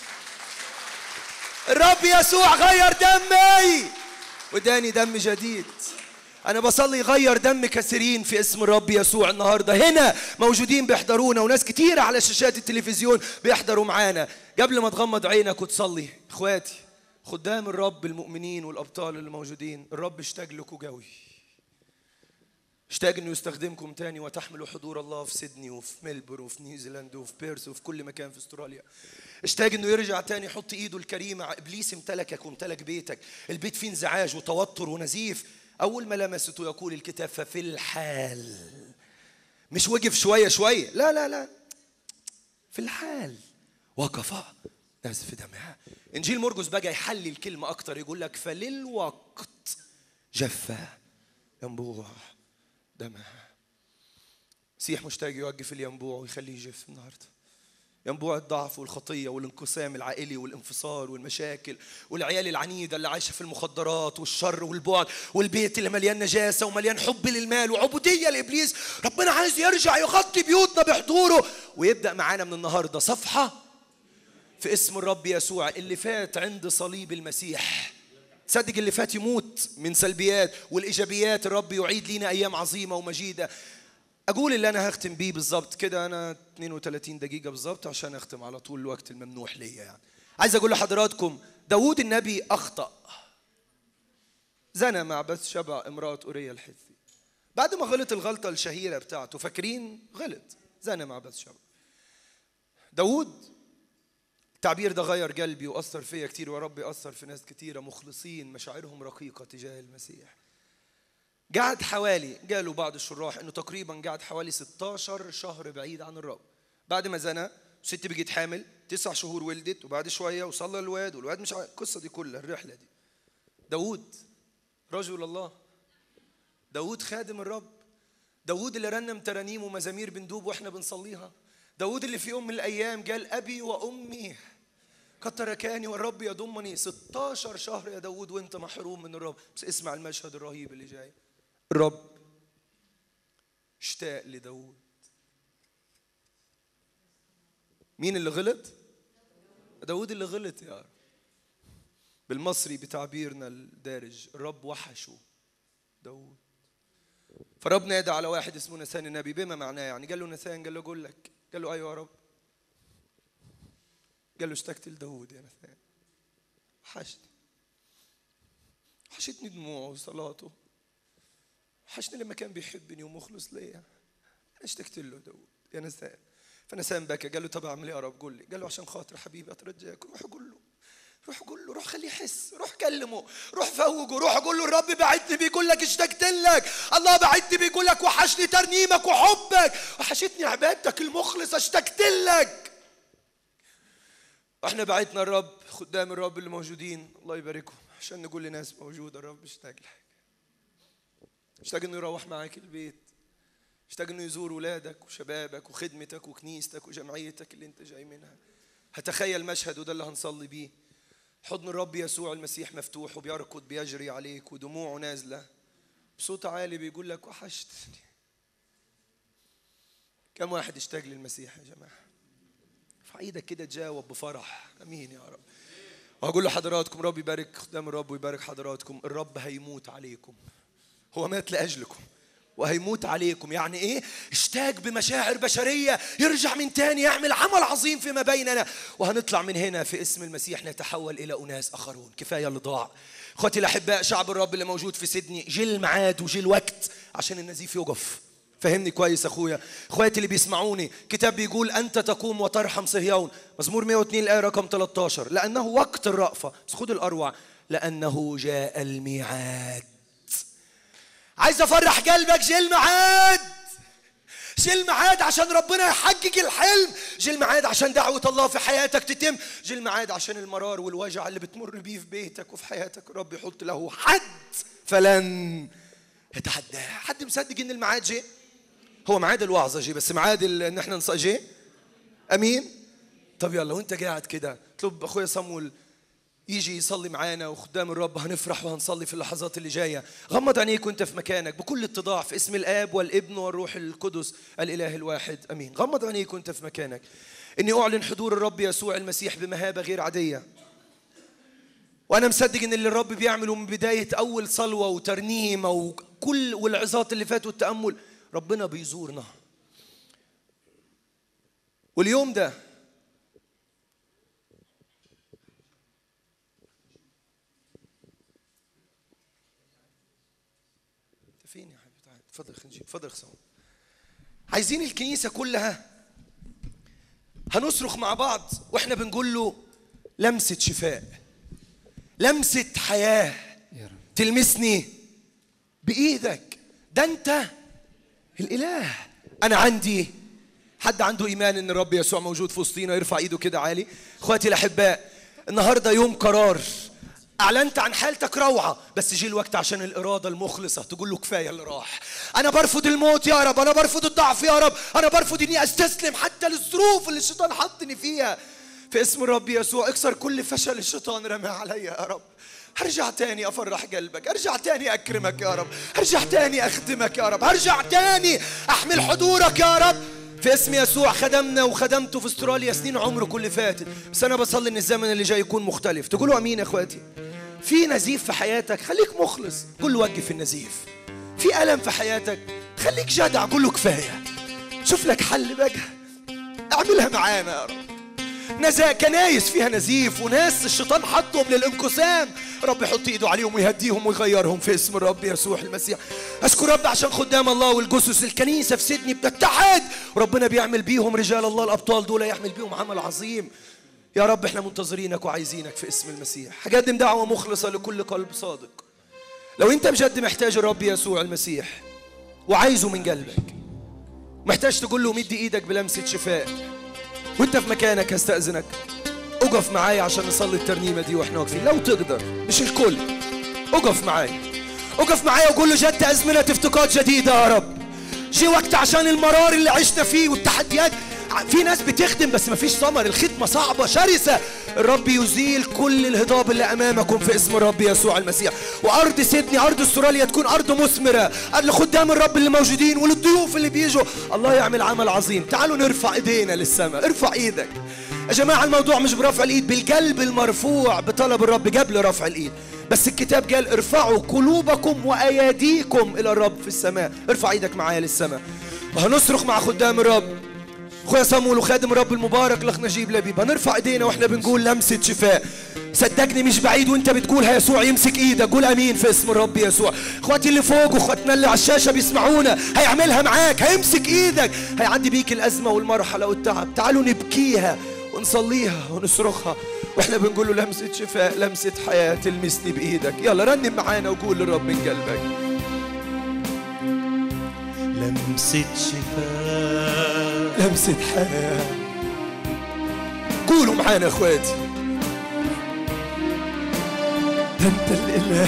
الرب يسوع غير دمي واداني دم جديد أنا بصلي يغير دم كثيرين في اسم الرب يسوع النهاردة هنا موجودين بيحضرونا وناس كتيرة على شاشات التلفزيون بيحضروا معانا قبل ما تغمض عينك وتصلي إخواتي خدام الرب المؤمنين والأبطال اللي موجودين الرب اشتاق لكم قوي اشتاق انه يستخدمكم تاني وتحملوا حضور الله في سيدني وفي ملبورن وفي نيوزيلاند وفي بيرث وفي كل مكان في استراليا اشتاق انه يرجع تاني يحط ايده الكريمه ابليس امتلكك وامتلك بيتك البيت فيه انزعاج وتوتر ونزيف اول ما لمسته يقول الكتاب ففي الحال مش وقف شويه شويه لا لا لا في الحال وقف نازف دمها انجيل مرقس بقى يحلي الكلمه اكتر يقول لك فللوقت جف ينبوع دمها مسيح مشتاق يوقف الينبوع ويخليه يجف النهارده ينبوع الضعف والخطيه والانقسام العائلي والانفصال والمشاكل والعيال العنيده اللي عايشه في المخدرات والشر والبعد والبيت اللي مليان نجاسه ومليان حب للمال وعبوديه لابليس ربنا عايز يرجع يغطي بيوتنا بحضوره ويبدا معانا من النهارده صفحه في اسم الرب يسوع اللي فات عند صليب المسيح صدق اللي فات يموت من سلبيات والايجابيات الرب يعيد لينا ايام عظيمه ومجيده اقول اللي انا هختم بيه بالظبط كده انا 32 دقيقه بالظبط عشان اختم على طول الوقت الممنوح ليا يعني عايز اقول لحضراتكم داوود النبي اخطا زنى مع بث شبع امراه اوريا الحثي بعد ما غلط الغلطه الشهيره بتاعته فاكرين غلط زنى مع بث شبع داوود التعبير ده غير قلبي واثر فيا كتير ورب اثر في ناس كتيره مخلصين مشاعرهم رقيقه تجاه المسيح قعد حوالي قالوا بعض الشراح انه تقريبا قعد حوالي 16 شهر بعيد عن الرب بعد ما زنى ست بقت حامل تسع شهور ولدت وبعد شويه وصلى الواد والواد مش عارف القصه دي كلها الرحله دي داوود رجل الله داوود خادم الرب داوود اللي رنم ترانيم ومزامير بندوب واحنا بنصليها داوود اللي في يوم من الايام قال ابي وامي قد تركاني والرب يضمني 16 شهر يا داوود وانت محروم من الرب بس اسمع المشهد الرهيب اللي جاي الرب اشتاق لداود مين اللي غلط داود اللي غلط يا رب بالمصري بتعبيرنا الدارج الرب وحشه داود فرب نادى على واحد اسمه نسان النبي بما معناه يعني قال له نسان قال له اقول لك قال له ايوه يا رب قال له اشتقت لداود يا نسان وحشني وحشتني دموعه وصلاته وحشني لما كان بيحبني ومخلص ليا انا اشتقت له داود يا نسان فنسان بكى قال له طب اعمل ايه يا رب قول لي قال له عشان خاطر حبيبي اترجاك روح قول له روح قول له روح خليه يحس روح كلمه روح فوقه روح قول له الرب بعتني بيقول لك اشتقت لك الله بعتني بيقول لك وحشني ترنيمك وحبك وحشتني عبادتك المخلصه اشتقت لك احنا بعتنا الرب خدام الرب اللي موجودين الله يباركهم عشان نقول لناس موجوده الرب اشتاق لك اشتاق انه يروح معاك البيت اشتاق انه يزور ولادك وشبابك وخدمتك وكنيستك وجمعيتك اللي انت جاي منها هتخيل مشهد وده اللي هنصلي بيه حضن الرب يسوع المسيح مفتوح وبيركض بيجري عليك ودموعه نازله بصوت عالي بيقول لك وحشتني كم واحد اشتاق للمسيح يا جماعه ارفع ايدك كده تجاوب بفرح امين يا رب وهقول لحضراتكم رب يبارك خدام الرب ويبارك حضراتكم الرب هيموت عليكم هو مات لاجلكم وهيموت عليكم يعني ايه اشتاق بمشاعر بشرية يرجع من تاني يعمل عمل عظيم فيما بيننا وهنطلع من هنا في اسم المسيح نتحول إلى أناس آخرون كفاية اللي ضاع اخواتي الأحباء شعب الرب اللي موجود في سيدني جه الميعاد وجه الوقت عشان النزيف يقف فهمني كويس اخويا اخواتي اللي بيسمعوني كتاب بيقول انت تقوم وترحم صهيون مزمور 102 الايه رقم 13 لانه وقت الرأفه بس خد الاروع لانه جاء الميعاد عايز افرح قلبك جه الميعاد جه الميعاد عشان ربنا يحقق الحلم جه الميعاد عشان دعوة الله في حياتك تتم جه الميعاد عشان المرار والوجع اللي بتمر بيه في بيتك وفي حياتك رب يحط له حد فلن اتحداه حد مصدق ان الميعاد جه هو ميعاد الوعظه جه بس ميعاد ال- ان احنا نص جه امين طب يلا وانت قاعد كده اطلب اخويا صمول يجي يصلي معانا وقدام الرب هنفرح وهنصلي في اللحظات اللي جايه غمض عينيك وانت في مكانك بكل اتضاع في اسم الاب والابن والروح القدس الاله الواحد امين غمض عينيك وانت في مكانك اني اعلن حضور الرب يسوع المسيح بمهابه غير عاديه وانا مصدق ان اللي الرب بيعمله من بدايه اول صلوه وترنيمه وكل والعظات اللي فاتوا والتامل ربنا بيزورنا واليوم ده انت فين يا حبيبي تعال اتفضل خلينا نجيب اتفضل خسام عايزين الكنيسه كلها هنصرخ مع بعض واحنا بنقول له لمسه شفاء لمسه حياه يا رب تلمسني بايدك ده انت الاله انا عندي حد عنده ايمان ان الرب يسوع موجود في وسطينا يرفع ايده كده عالي اخواتي الاحباء النهارده يوم قرار اعلنت عن حالتك روعه بس جه الوقت عشان الاراده المخلصه تقول له كفايه اللي راح انا برفض الموت يا رب انا برفض الضعف يا رب انا برفض اني استسلم حتى للظروف اللي الشيطان حطني فيها في اسم الرب يسوع اكسر كل فشل الشيطان رماه عليا يا رب هرجع تاني افرح قلبك ارجع تاني اكرمك يا رب ارجع تاني اخدمك يا رب ارجع تاني احمل حضورك يا رب في اسم يسوع خدمنا وخدمته في استراليا سنين عمره كل فاتت بس انا بصلي ان الزمن اللي جاي يكون مختلف تقولوا امين يا اخواتي في نزيف في حياتك خليك مخلص قول له وقف النزيف في الم في حياتك خليك جدع قول له كفايه شوف لك حل بقى اعملها معانا يا رب نزا كنايس فيها نزيف وناس الشيطان حطهم للانقسام رب يحط ايده عليهم ويهديهم ويغيرهم في اسم الرب يسوع المسيح اشكر رب عشان خدام الله والجثث الكنيسه في سيدني بتتحد وربنا بيعمل بيهم رجال الله الابطال دول يعمل بيهم عمل عظيم يا رب احنا منتظرينك وعايزينك في اسم المسيح هقدم دعوه مخلصه لكل قلب صادق لو انت بجد محتاج الرب يسوع المسيح وعايزه من قلبك محتاج تقول له مد ايدك بلمسه شفاء وانت في مكانك هستأذنك اقف معايا عشان نصلي الترنيمة دي واحنا واقفين لو تقدر مش الكل اقف معايا اقف معايا وقول له جت أزمنة افتقاد جديدة يا رب جه وقت عشان المرار اللي عشنا فيه والتحديات في ناس بتخدم بس مفيش ثمر الخدمة صعبة شرسة الرب يزيل كل الهضاب اللي أمامكم في اسم الرب يسوع المسيح وأرض سيدني أرض استراليا تكون أرض مثمرة لخدام الرب اللي موجودين وللضيوف اللي بيجوا الله يعمل عمل عظيم تعالوا نرفع ايدينا للسماء ارفع ايدك يا جماعة الموضوع مش برفع الإيد بالقلب المرفوع بطلب الرب قبل رفع الإيد بس الكتاب قال ارفعوا قلوبكم وأياديكم إلى الرب في السماء ارفع ايدك معايا للسماء وهنصرخ مع خدام الرب اخويا صامول وخادم الرب المبارك الاخ نجيب لبيب هنرفع ايدينا واحنا بنقول لمسه شفاء صدقني مش بعيد وانت بتقولها يسوع يمسك ايدك قول امين في اسم الرب يسوع اخواتي اللي فوق واخواتنا اللي على الشاشه بيسمعونا هيعملها معاك هيمسك ايدك هيعدي بيك الازمه والمرحله والتعب تعالوا نبكيها ونصليها ونصرخها واحنا بنقول له لمسه شفاء لمسه حياه تلمسني بايدك يلا رنم معانا وقول للرب من قلبك لمسة شفاء لمسه حياه قولوا معانا يا اخواتي ده انت الاله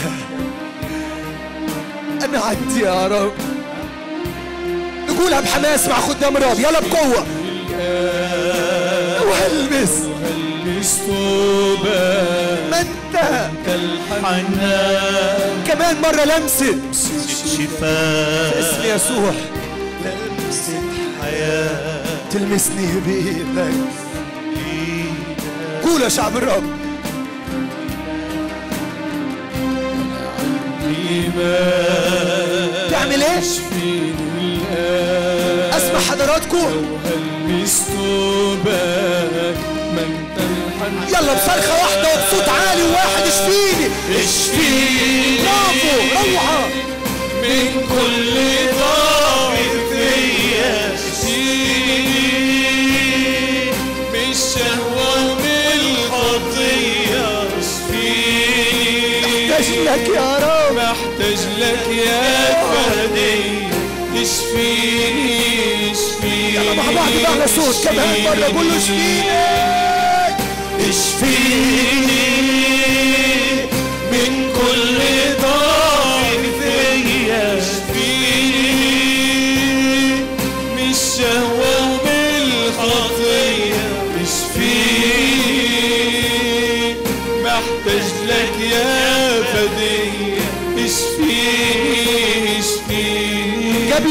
انا عندي يا رب نقولها بحماس مع خدام الرب يلا بقوه وهلمس هلمس توبة ما انت الحنان كمان مره لمسه شفاء اسم يسوع لمسة حياة تلمسني بايدك قول يا شعب الرب إيمان تعمل ايه فين الآن اسمع حضراتكم هلمس توبة ما انت الحنان يلا بصرخه واحده وبصوت عالي وواحد اشفيني اشفيني برافو روعه من كل ضعف فيا اشفيني من الشهوة من الخطية اشفيني احتاج لك يا رب محتاج لك يا فردي اشفيني اشفيني يلا مع بعض بأعلى صوت كمان مرة قول له اشفيني اشفيني من كل ضعف فيا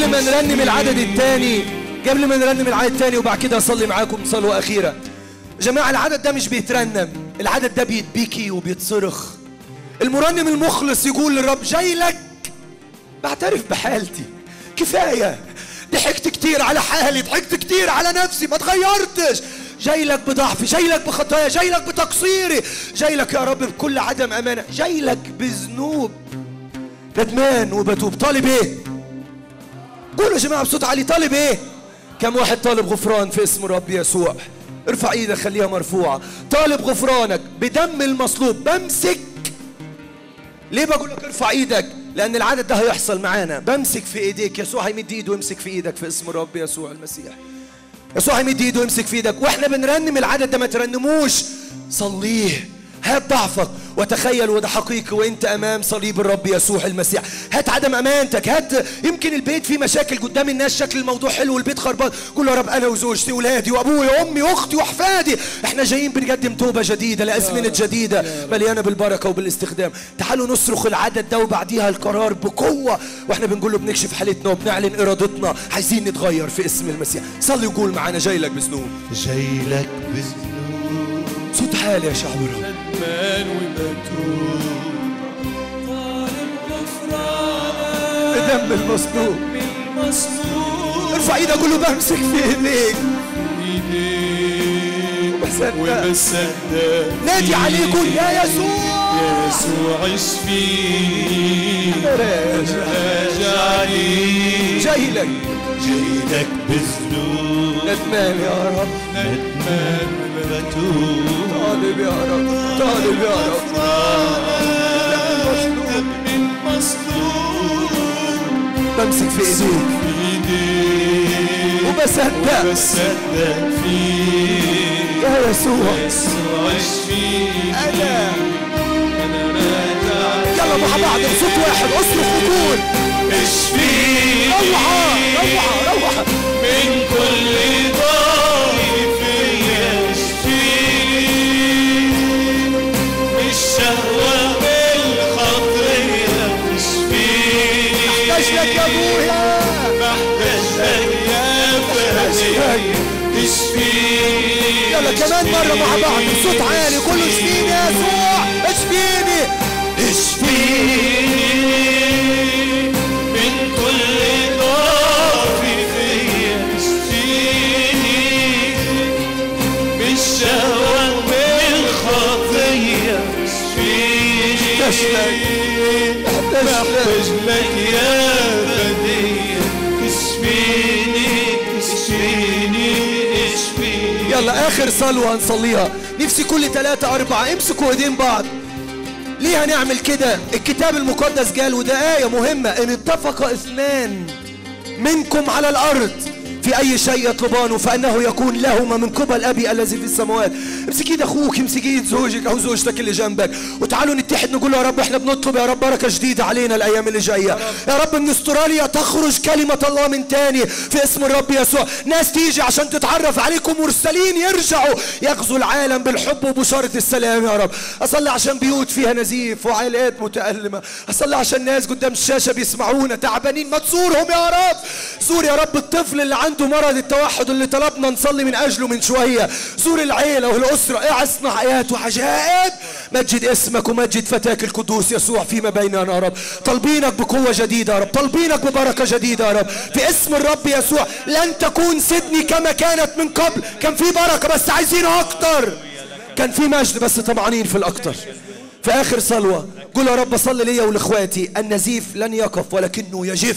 قبل ما نرنم العدد الثاني قبل ما نرنم العدد الثاني وبعد كده اصلي معاكم صلوه اخيره يا جماعه العدد ده مش بيترنم العدد ده بيتبكي وبيتصرخ المرنم المخلص يقول للرب جاي لك بعترف بحالتي كفايه ضحكت كتير على حالي ضحكت كتير على نفسي ما اتغيرتش جاي لك بضعفي جاي لك بخطايا جاي لك بتقصيري جاي لك يا رب بكل عدم امانه جاي لك بذنوب ندمان وبتوب طالب ايه قولوا يا جماعه بصوت عالي طالب ايه كم واحد طالب غفران في اسم رب يسوع ارفع ايدك خليها مرفوعه طالب غفرانك بدم المصلوب بمسك ليه بقول لك ارفع ايدك لان العدد ده هيحصل معانا بمسك في ايديك يسوع هيمد ايده ويمسك في ايدك في اسم رب يسوع المسيح يسوع هيمد ايده ويمسك في ايدك واحنا بنرنم العدد ده ما ترنموش صليه هات ضعفك وتخيل وده حقيقي وانت امام صليب الرب يسوع المسيح هات عدم امانتك هات يمكن البيت فيه مشاكل قدام الناس شكل الموضوع حلو والبيت خربان قول يا رب انا وزوجتي واولادي وابويا وامي واختي واحفادي احنا جايين بنقدم توبه جديده لازمنه جديده مليانه بالبركه وبالاستخدام تعالوا نصرخ العدد ده وبعديها القرار بقوه واحنا بنقول له بنكشف حالتنا وبنعلن ارادتنا عايزين نتغير في اسم المسيح صلي وقول معانا جاي لك بذنوب جاي لك بذنوب صوت عالي يا شعب الرب ندمان وبتوب طالب غفرانك بدم المصلوب المصلوب ارفع ايدك قول له بمسك في ايديك ايديك وبصدق. وبصدق نادي عليه قول يا يسوع يا يسوع اشفيني راجعني جاي لك جاي لك بذنوب ندمان يا رب ندمان وبتوب طالب يا رب طالب يا رب دم المصلوب بمسك في ايديك ايديك وبصدق بصدق فيك يا يسوع يسوع اشفيني انا انا راجع يلا مع بعض بصوت واحد اصرخ وقول اشفيني روعه روعه روعه من كل ضعف فيا اشفيني بالشهوة بالخطية اشفيني احتاج لك يا ابويا محتاج لك يا فادي اشفيني يلا كمان مرة مع بعض بصوت عالي كله اشفيني يا يسوع اشفيني اشفيني من كل ضعف فيا اشفيني بالشهوة بالخطية اشفيني محتاج لك يا بديع اشفيني اشفيني اشفيني يلا اخر صلوة هنصليها نفسي كل ثلاثة أربعة امسكوا ايدين بعض ليه هنعمل كده الكتاب المقدس قال وده آية مهمة إن اتفق اثنان منكم على الأرض في أي شيء يطلبانه فإنه يكون لهما من قبل أبي الذي في السماوات امسك ايد أخوك امسك ايد زوجك أو زوجتك اللي جنبك وتعالوا نتحد نقول له يا رب احنا بنطلب يا رب بركة جديدة علينا الأيام اللي جاية يا رب من استراليا تخرج كلمة الله من تاني في اسم الرب يسوع ناس تيجي عشان تتعرف عليكم مرسلين يرجعوا يغزوا العالم بالحب وبشارة السلام يا رب أصلي عشان بيوت فيها نزيف وعائلات متألمة أصلي عشان ناس قدام الشاشة بيسمعونا تعبانين ما تزورهم يا رب زور يا رب الطفل اللي عنده مرض التوحد اللي طلبنا نصلي من أجله من شوية زور العيلة والأسرة إيه اصنع آيات وعجائب مجد اسمك ومجد فتاك القدوس يسوع فيما بيننا يا رب طالبينك بقوة جديدة يا رب طالبينك ببركة جديدة يا رب في اسم الرب يسوع لن تكون سيدني كما كانت من قبل كان في بركة بس عايزين أكتر كان في مجد بس طمعانين في الأكتر في آخر صلوة قول يا رب صل لي ولإخواتي النزيف لن يقف ولكنه يجف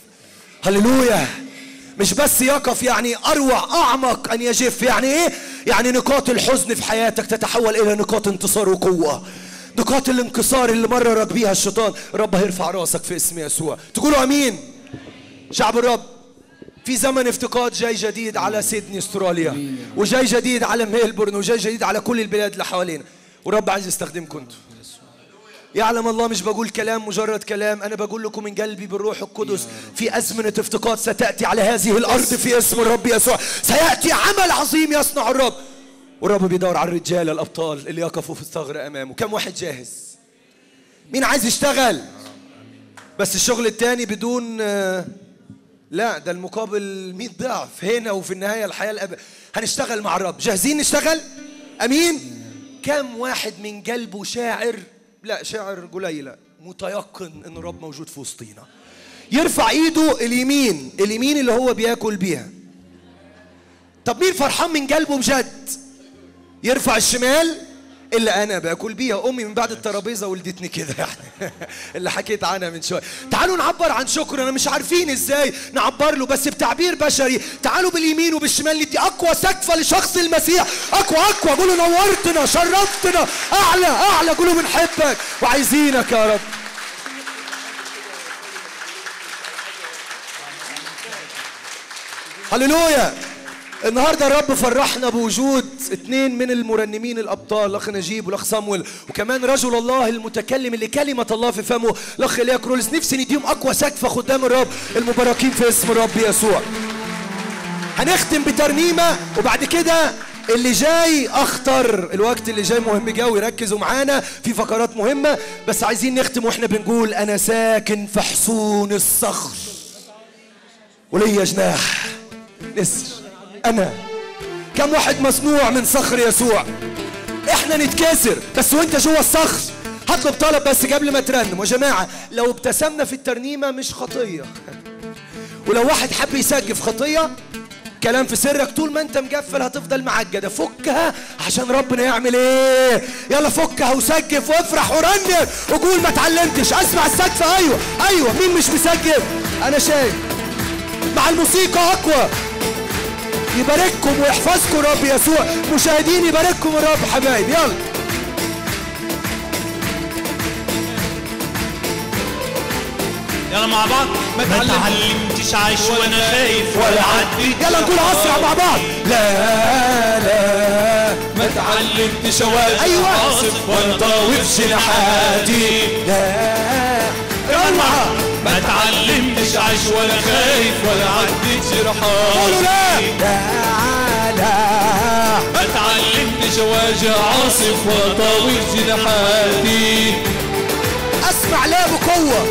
هللويا مش بس يقف يعني أروع أعمق أن يجف يعني إيه؟ يعني نقاط الحزن في حياتك تتحول إلى نقاط انتصار وقوة نقاط الانكسار اللي مررك بيها الشيطان الرب هيرفع راسك في اسم يسوع تقولوا أمين شعب الرب في زمن افتقاد جاي جديد على سيدني استراليا وجاي جديد على ميلبورن وجاي جديد على كل البلاد اللي حوالينا والرب عايز يستخدمكم انتوا يعلم الله مش بقول كلام مجرد كلام أنا بقول لكم من قلبي بالروح القدس في أزمنة افتقاد ستأتي على هذه الأرض في اسم الرب يسوع سيأتي عمل عظيم يصنع الرب والرب بيدور على الرجال الأبطال اللي يقفوا في الثغر أمامه كم واحد جاهز مين عايز يشتغل بس الشغل التاني بدون آه، لا ده المقابل 100 ضعف هنا وفي النهايه الحياه الأب... هنشتغل مع الرب جاهزين نشتغل امين كم واحد من قلبه شاعر لا شاعر قليله متيقن ان الرب موجود في وسطينا يرفع ايده اليمين اليمين اللي هو بياكل بيها طب مين فرحان من قلبه بجد يرفع الشمال اللي انا باكل بيها امي من بعد الترابيزه ولدتني كده يعني اللي حكيت عنها من شويه تعالوا نعبر عن شكر انا مش عارفين ازاي نعبر له بس بتعبير بشري تعالوا باليمين وبالشمال ندي اقوى سقفه لشخص المسيح اقوى اقوى قولوا نورتنا شرفتنا اعلى اعلى قولوا بنحبك وعايزينك يا رب هللويا النهارده الرب فرحنا بوجود اثنين من المرنمين الابطال الاخ نجيب والاخ صامويل وكمان رجل الله المتكلم اللي كلمه الله في فمه الاخ اليا كرولس نفسي نديهم اقوى سقفه قدام الرب المباركين في اسم الرب يسوع هنختم بترنيمه وبعد كده اللي جاي اخطر الوقت اللي جاي مهم قوي ركزوا معانا في فقرات مهمه بس عايزين نختم واحنا بنقول انا ساكن في حصون الصخر وليا جناح نسر انا كم واحد مصنوع من صخر يسوع احنا نتكسر بس وانت جوه الصخر هطلب طلب بس قبل ما ترنم يا جماعه لو ابتسمنا في الترنيمه مش خطيه ولو واحد حب يسجف خطيه كلام في سرك طول ما انت مقفل هتفضل معجده فكها عشان ربنا يعمل ايه يلا فكها وسجف وافرح ورنم وقول ما اتعلمتش اسمع السقف ايوه ايوه مين مش مسجف انا شايف مع الموسيقى اقوى يبارككم ويحفظكم رب يسوع مشاهدين يبارككم الرب حبايب يلا يلا مع بعض ما اتعلمتش عايش وانا خايف ولا عديت يلا نقول اسرع مع بعض لا لا ما اتعلمتش اواجه أيوة. عاصف ولا طاوف جناحاتي لا يلا ما اتعلمتش عايش ولا خايف ولا عديت قولوا لا جراحاتي لا لا ما اتعلمتش اواجه عاصف ولا طاوف جناحاتي اسمع لا بقوه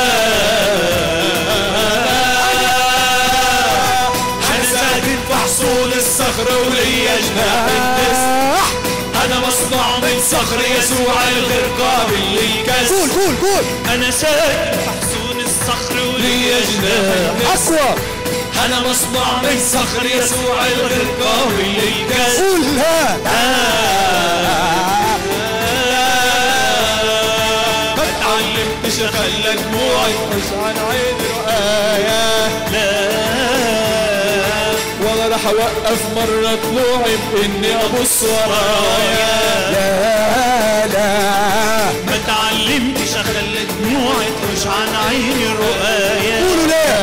انا ساكن في حصول الصخرة وليا جناح النسر انا مصنوع من صخر يسوع الغير قابل للكسر قول قول قول انا ساكن في حصون الصخر وليا جناح النسر اقوى انا مصنوع من صخر يسوع الغير قابل للكسر قول لا ما اتعلمتش اخلى دموعي مش عن عين رؤايا لا ولا راح اوقف مرة طلوعي باني ابص ورايا لا لا ما اتعلمتش اخلي دموعي تخش عن عيني رؤايا قولوا لا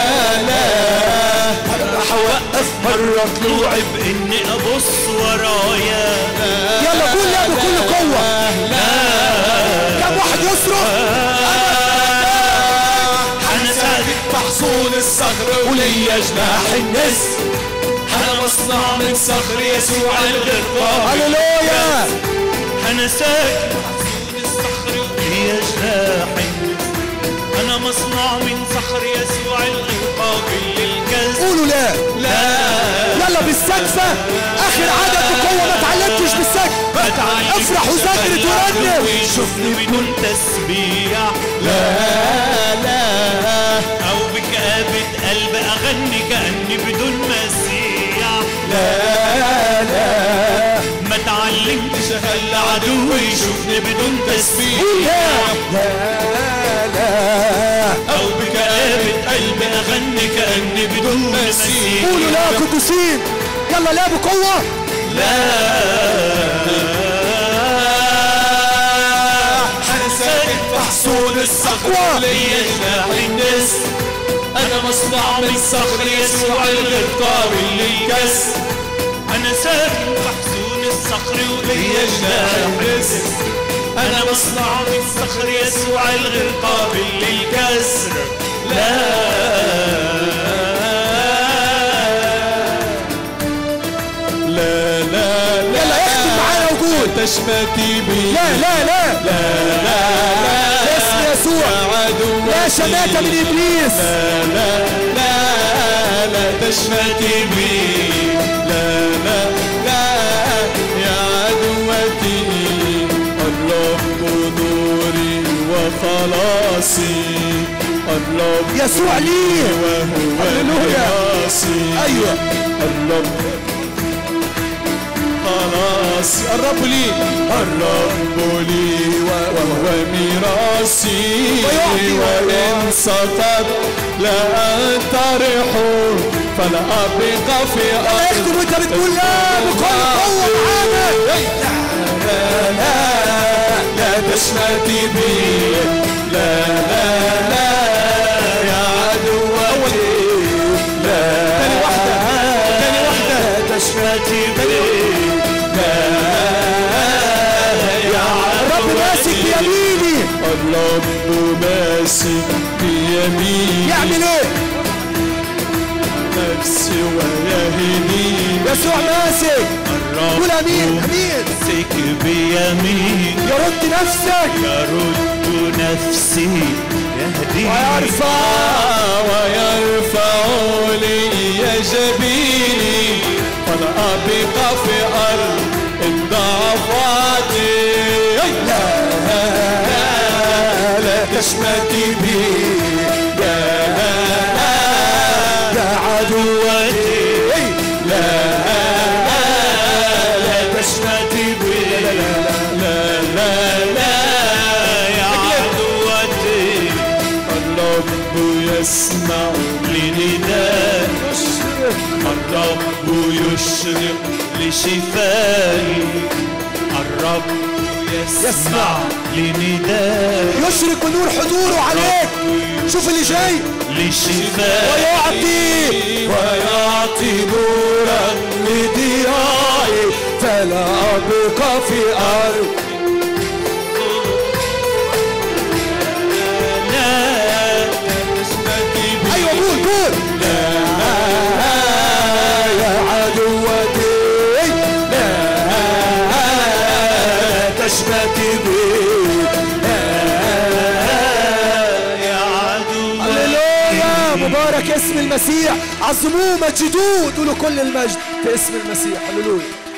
راح اوقف مرة طلوعي باني ابص ورايا يلا قول لا بكل قوه كم واحد يصرخ انا ساكت محصول الصخر وليا جناح النسر انا مصنع من صخر يسوع الغير قابل هللويا انا ساكت محصول الصخر وليا جناح النسر انا مصنع من صخر يسوع الغير قابل للكسر قولوا لا لا يلا بالسقفه اخر عدد بقوه ما اتعلمتش بالسقف افرح وذاكر ترنم ويشوفني بدون تسبيح لا لا او بكآبة قلب اغني كأني بدون مسيح لا لا ما اتعلمتش اخلي عدوي يشوفني بدون قول تسبيح لا لا لا او بكآبة قلب اغني كأني بدون مسيح قولوا لا قدوسين يلا لا بقوه انا ساكن في حصول الصخر أقوى. ليا جناح النسر انا مصنع من صخر يسوع الغير قابل للكسر انا ساكن في حصول الصخر وليا جناح النسر انا مصنع من صخر يسوع الغير قابل للكسر لا لا لا لا يلا اختم معانا وقول تشمتي بي لا لا لا لا لا اسم يسوع عدوتي لا شماتة من إبليس لا لا لا لا تشمتي بي لا لا لا يا عدوتي الرب نوري وخلاصي الرب يسوع ليه وهو هللويا. ميراثي أيوة الرب خلاص الرب لي الرب لي وهو ميراثي ويعطي وإن سقط لا أنطرح فلا أبقى في أرض اكتب وانت بتقول لا بكل قوة معانا لا لا لا تشمتي بي لا لا لا يا عدوتي لا تاني واحدة تاني واحدة لا تشمتي بي لا يا الرب ماسك بيميني الرب ماسك بيميني يعمل ايه نفسي ويهديني يسوع ماسك قول امين امين ماسك بيميني يرد نفسك يرد نفسي يهديني ويرفع ويرفع لي جبيني فلا أبقى في أرض الضعفات لا لا لا تشمتي بي لا يا عدوتي لا لا تشمتي بي لا لا لا يا عدوتي الرب يسمع لنداء الرب يشرق لشفائي الرب يسمع لنداء يشرق بنور حضوره عليك شوف اللي جاي لشفائي ويعطي ويعطي نورا لضيائي فلا أبقى في أرض لا تشمتي بي ايوه قول قول يا عدوتي لا تشمتي بي يا عدوتي هللويا مبارك اسم المسيح عظموه مجدوه قولوا كل المجد في اسم المسيح هللويا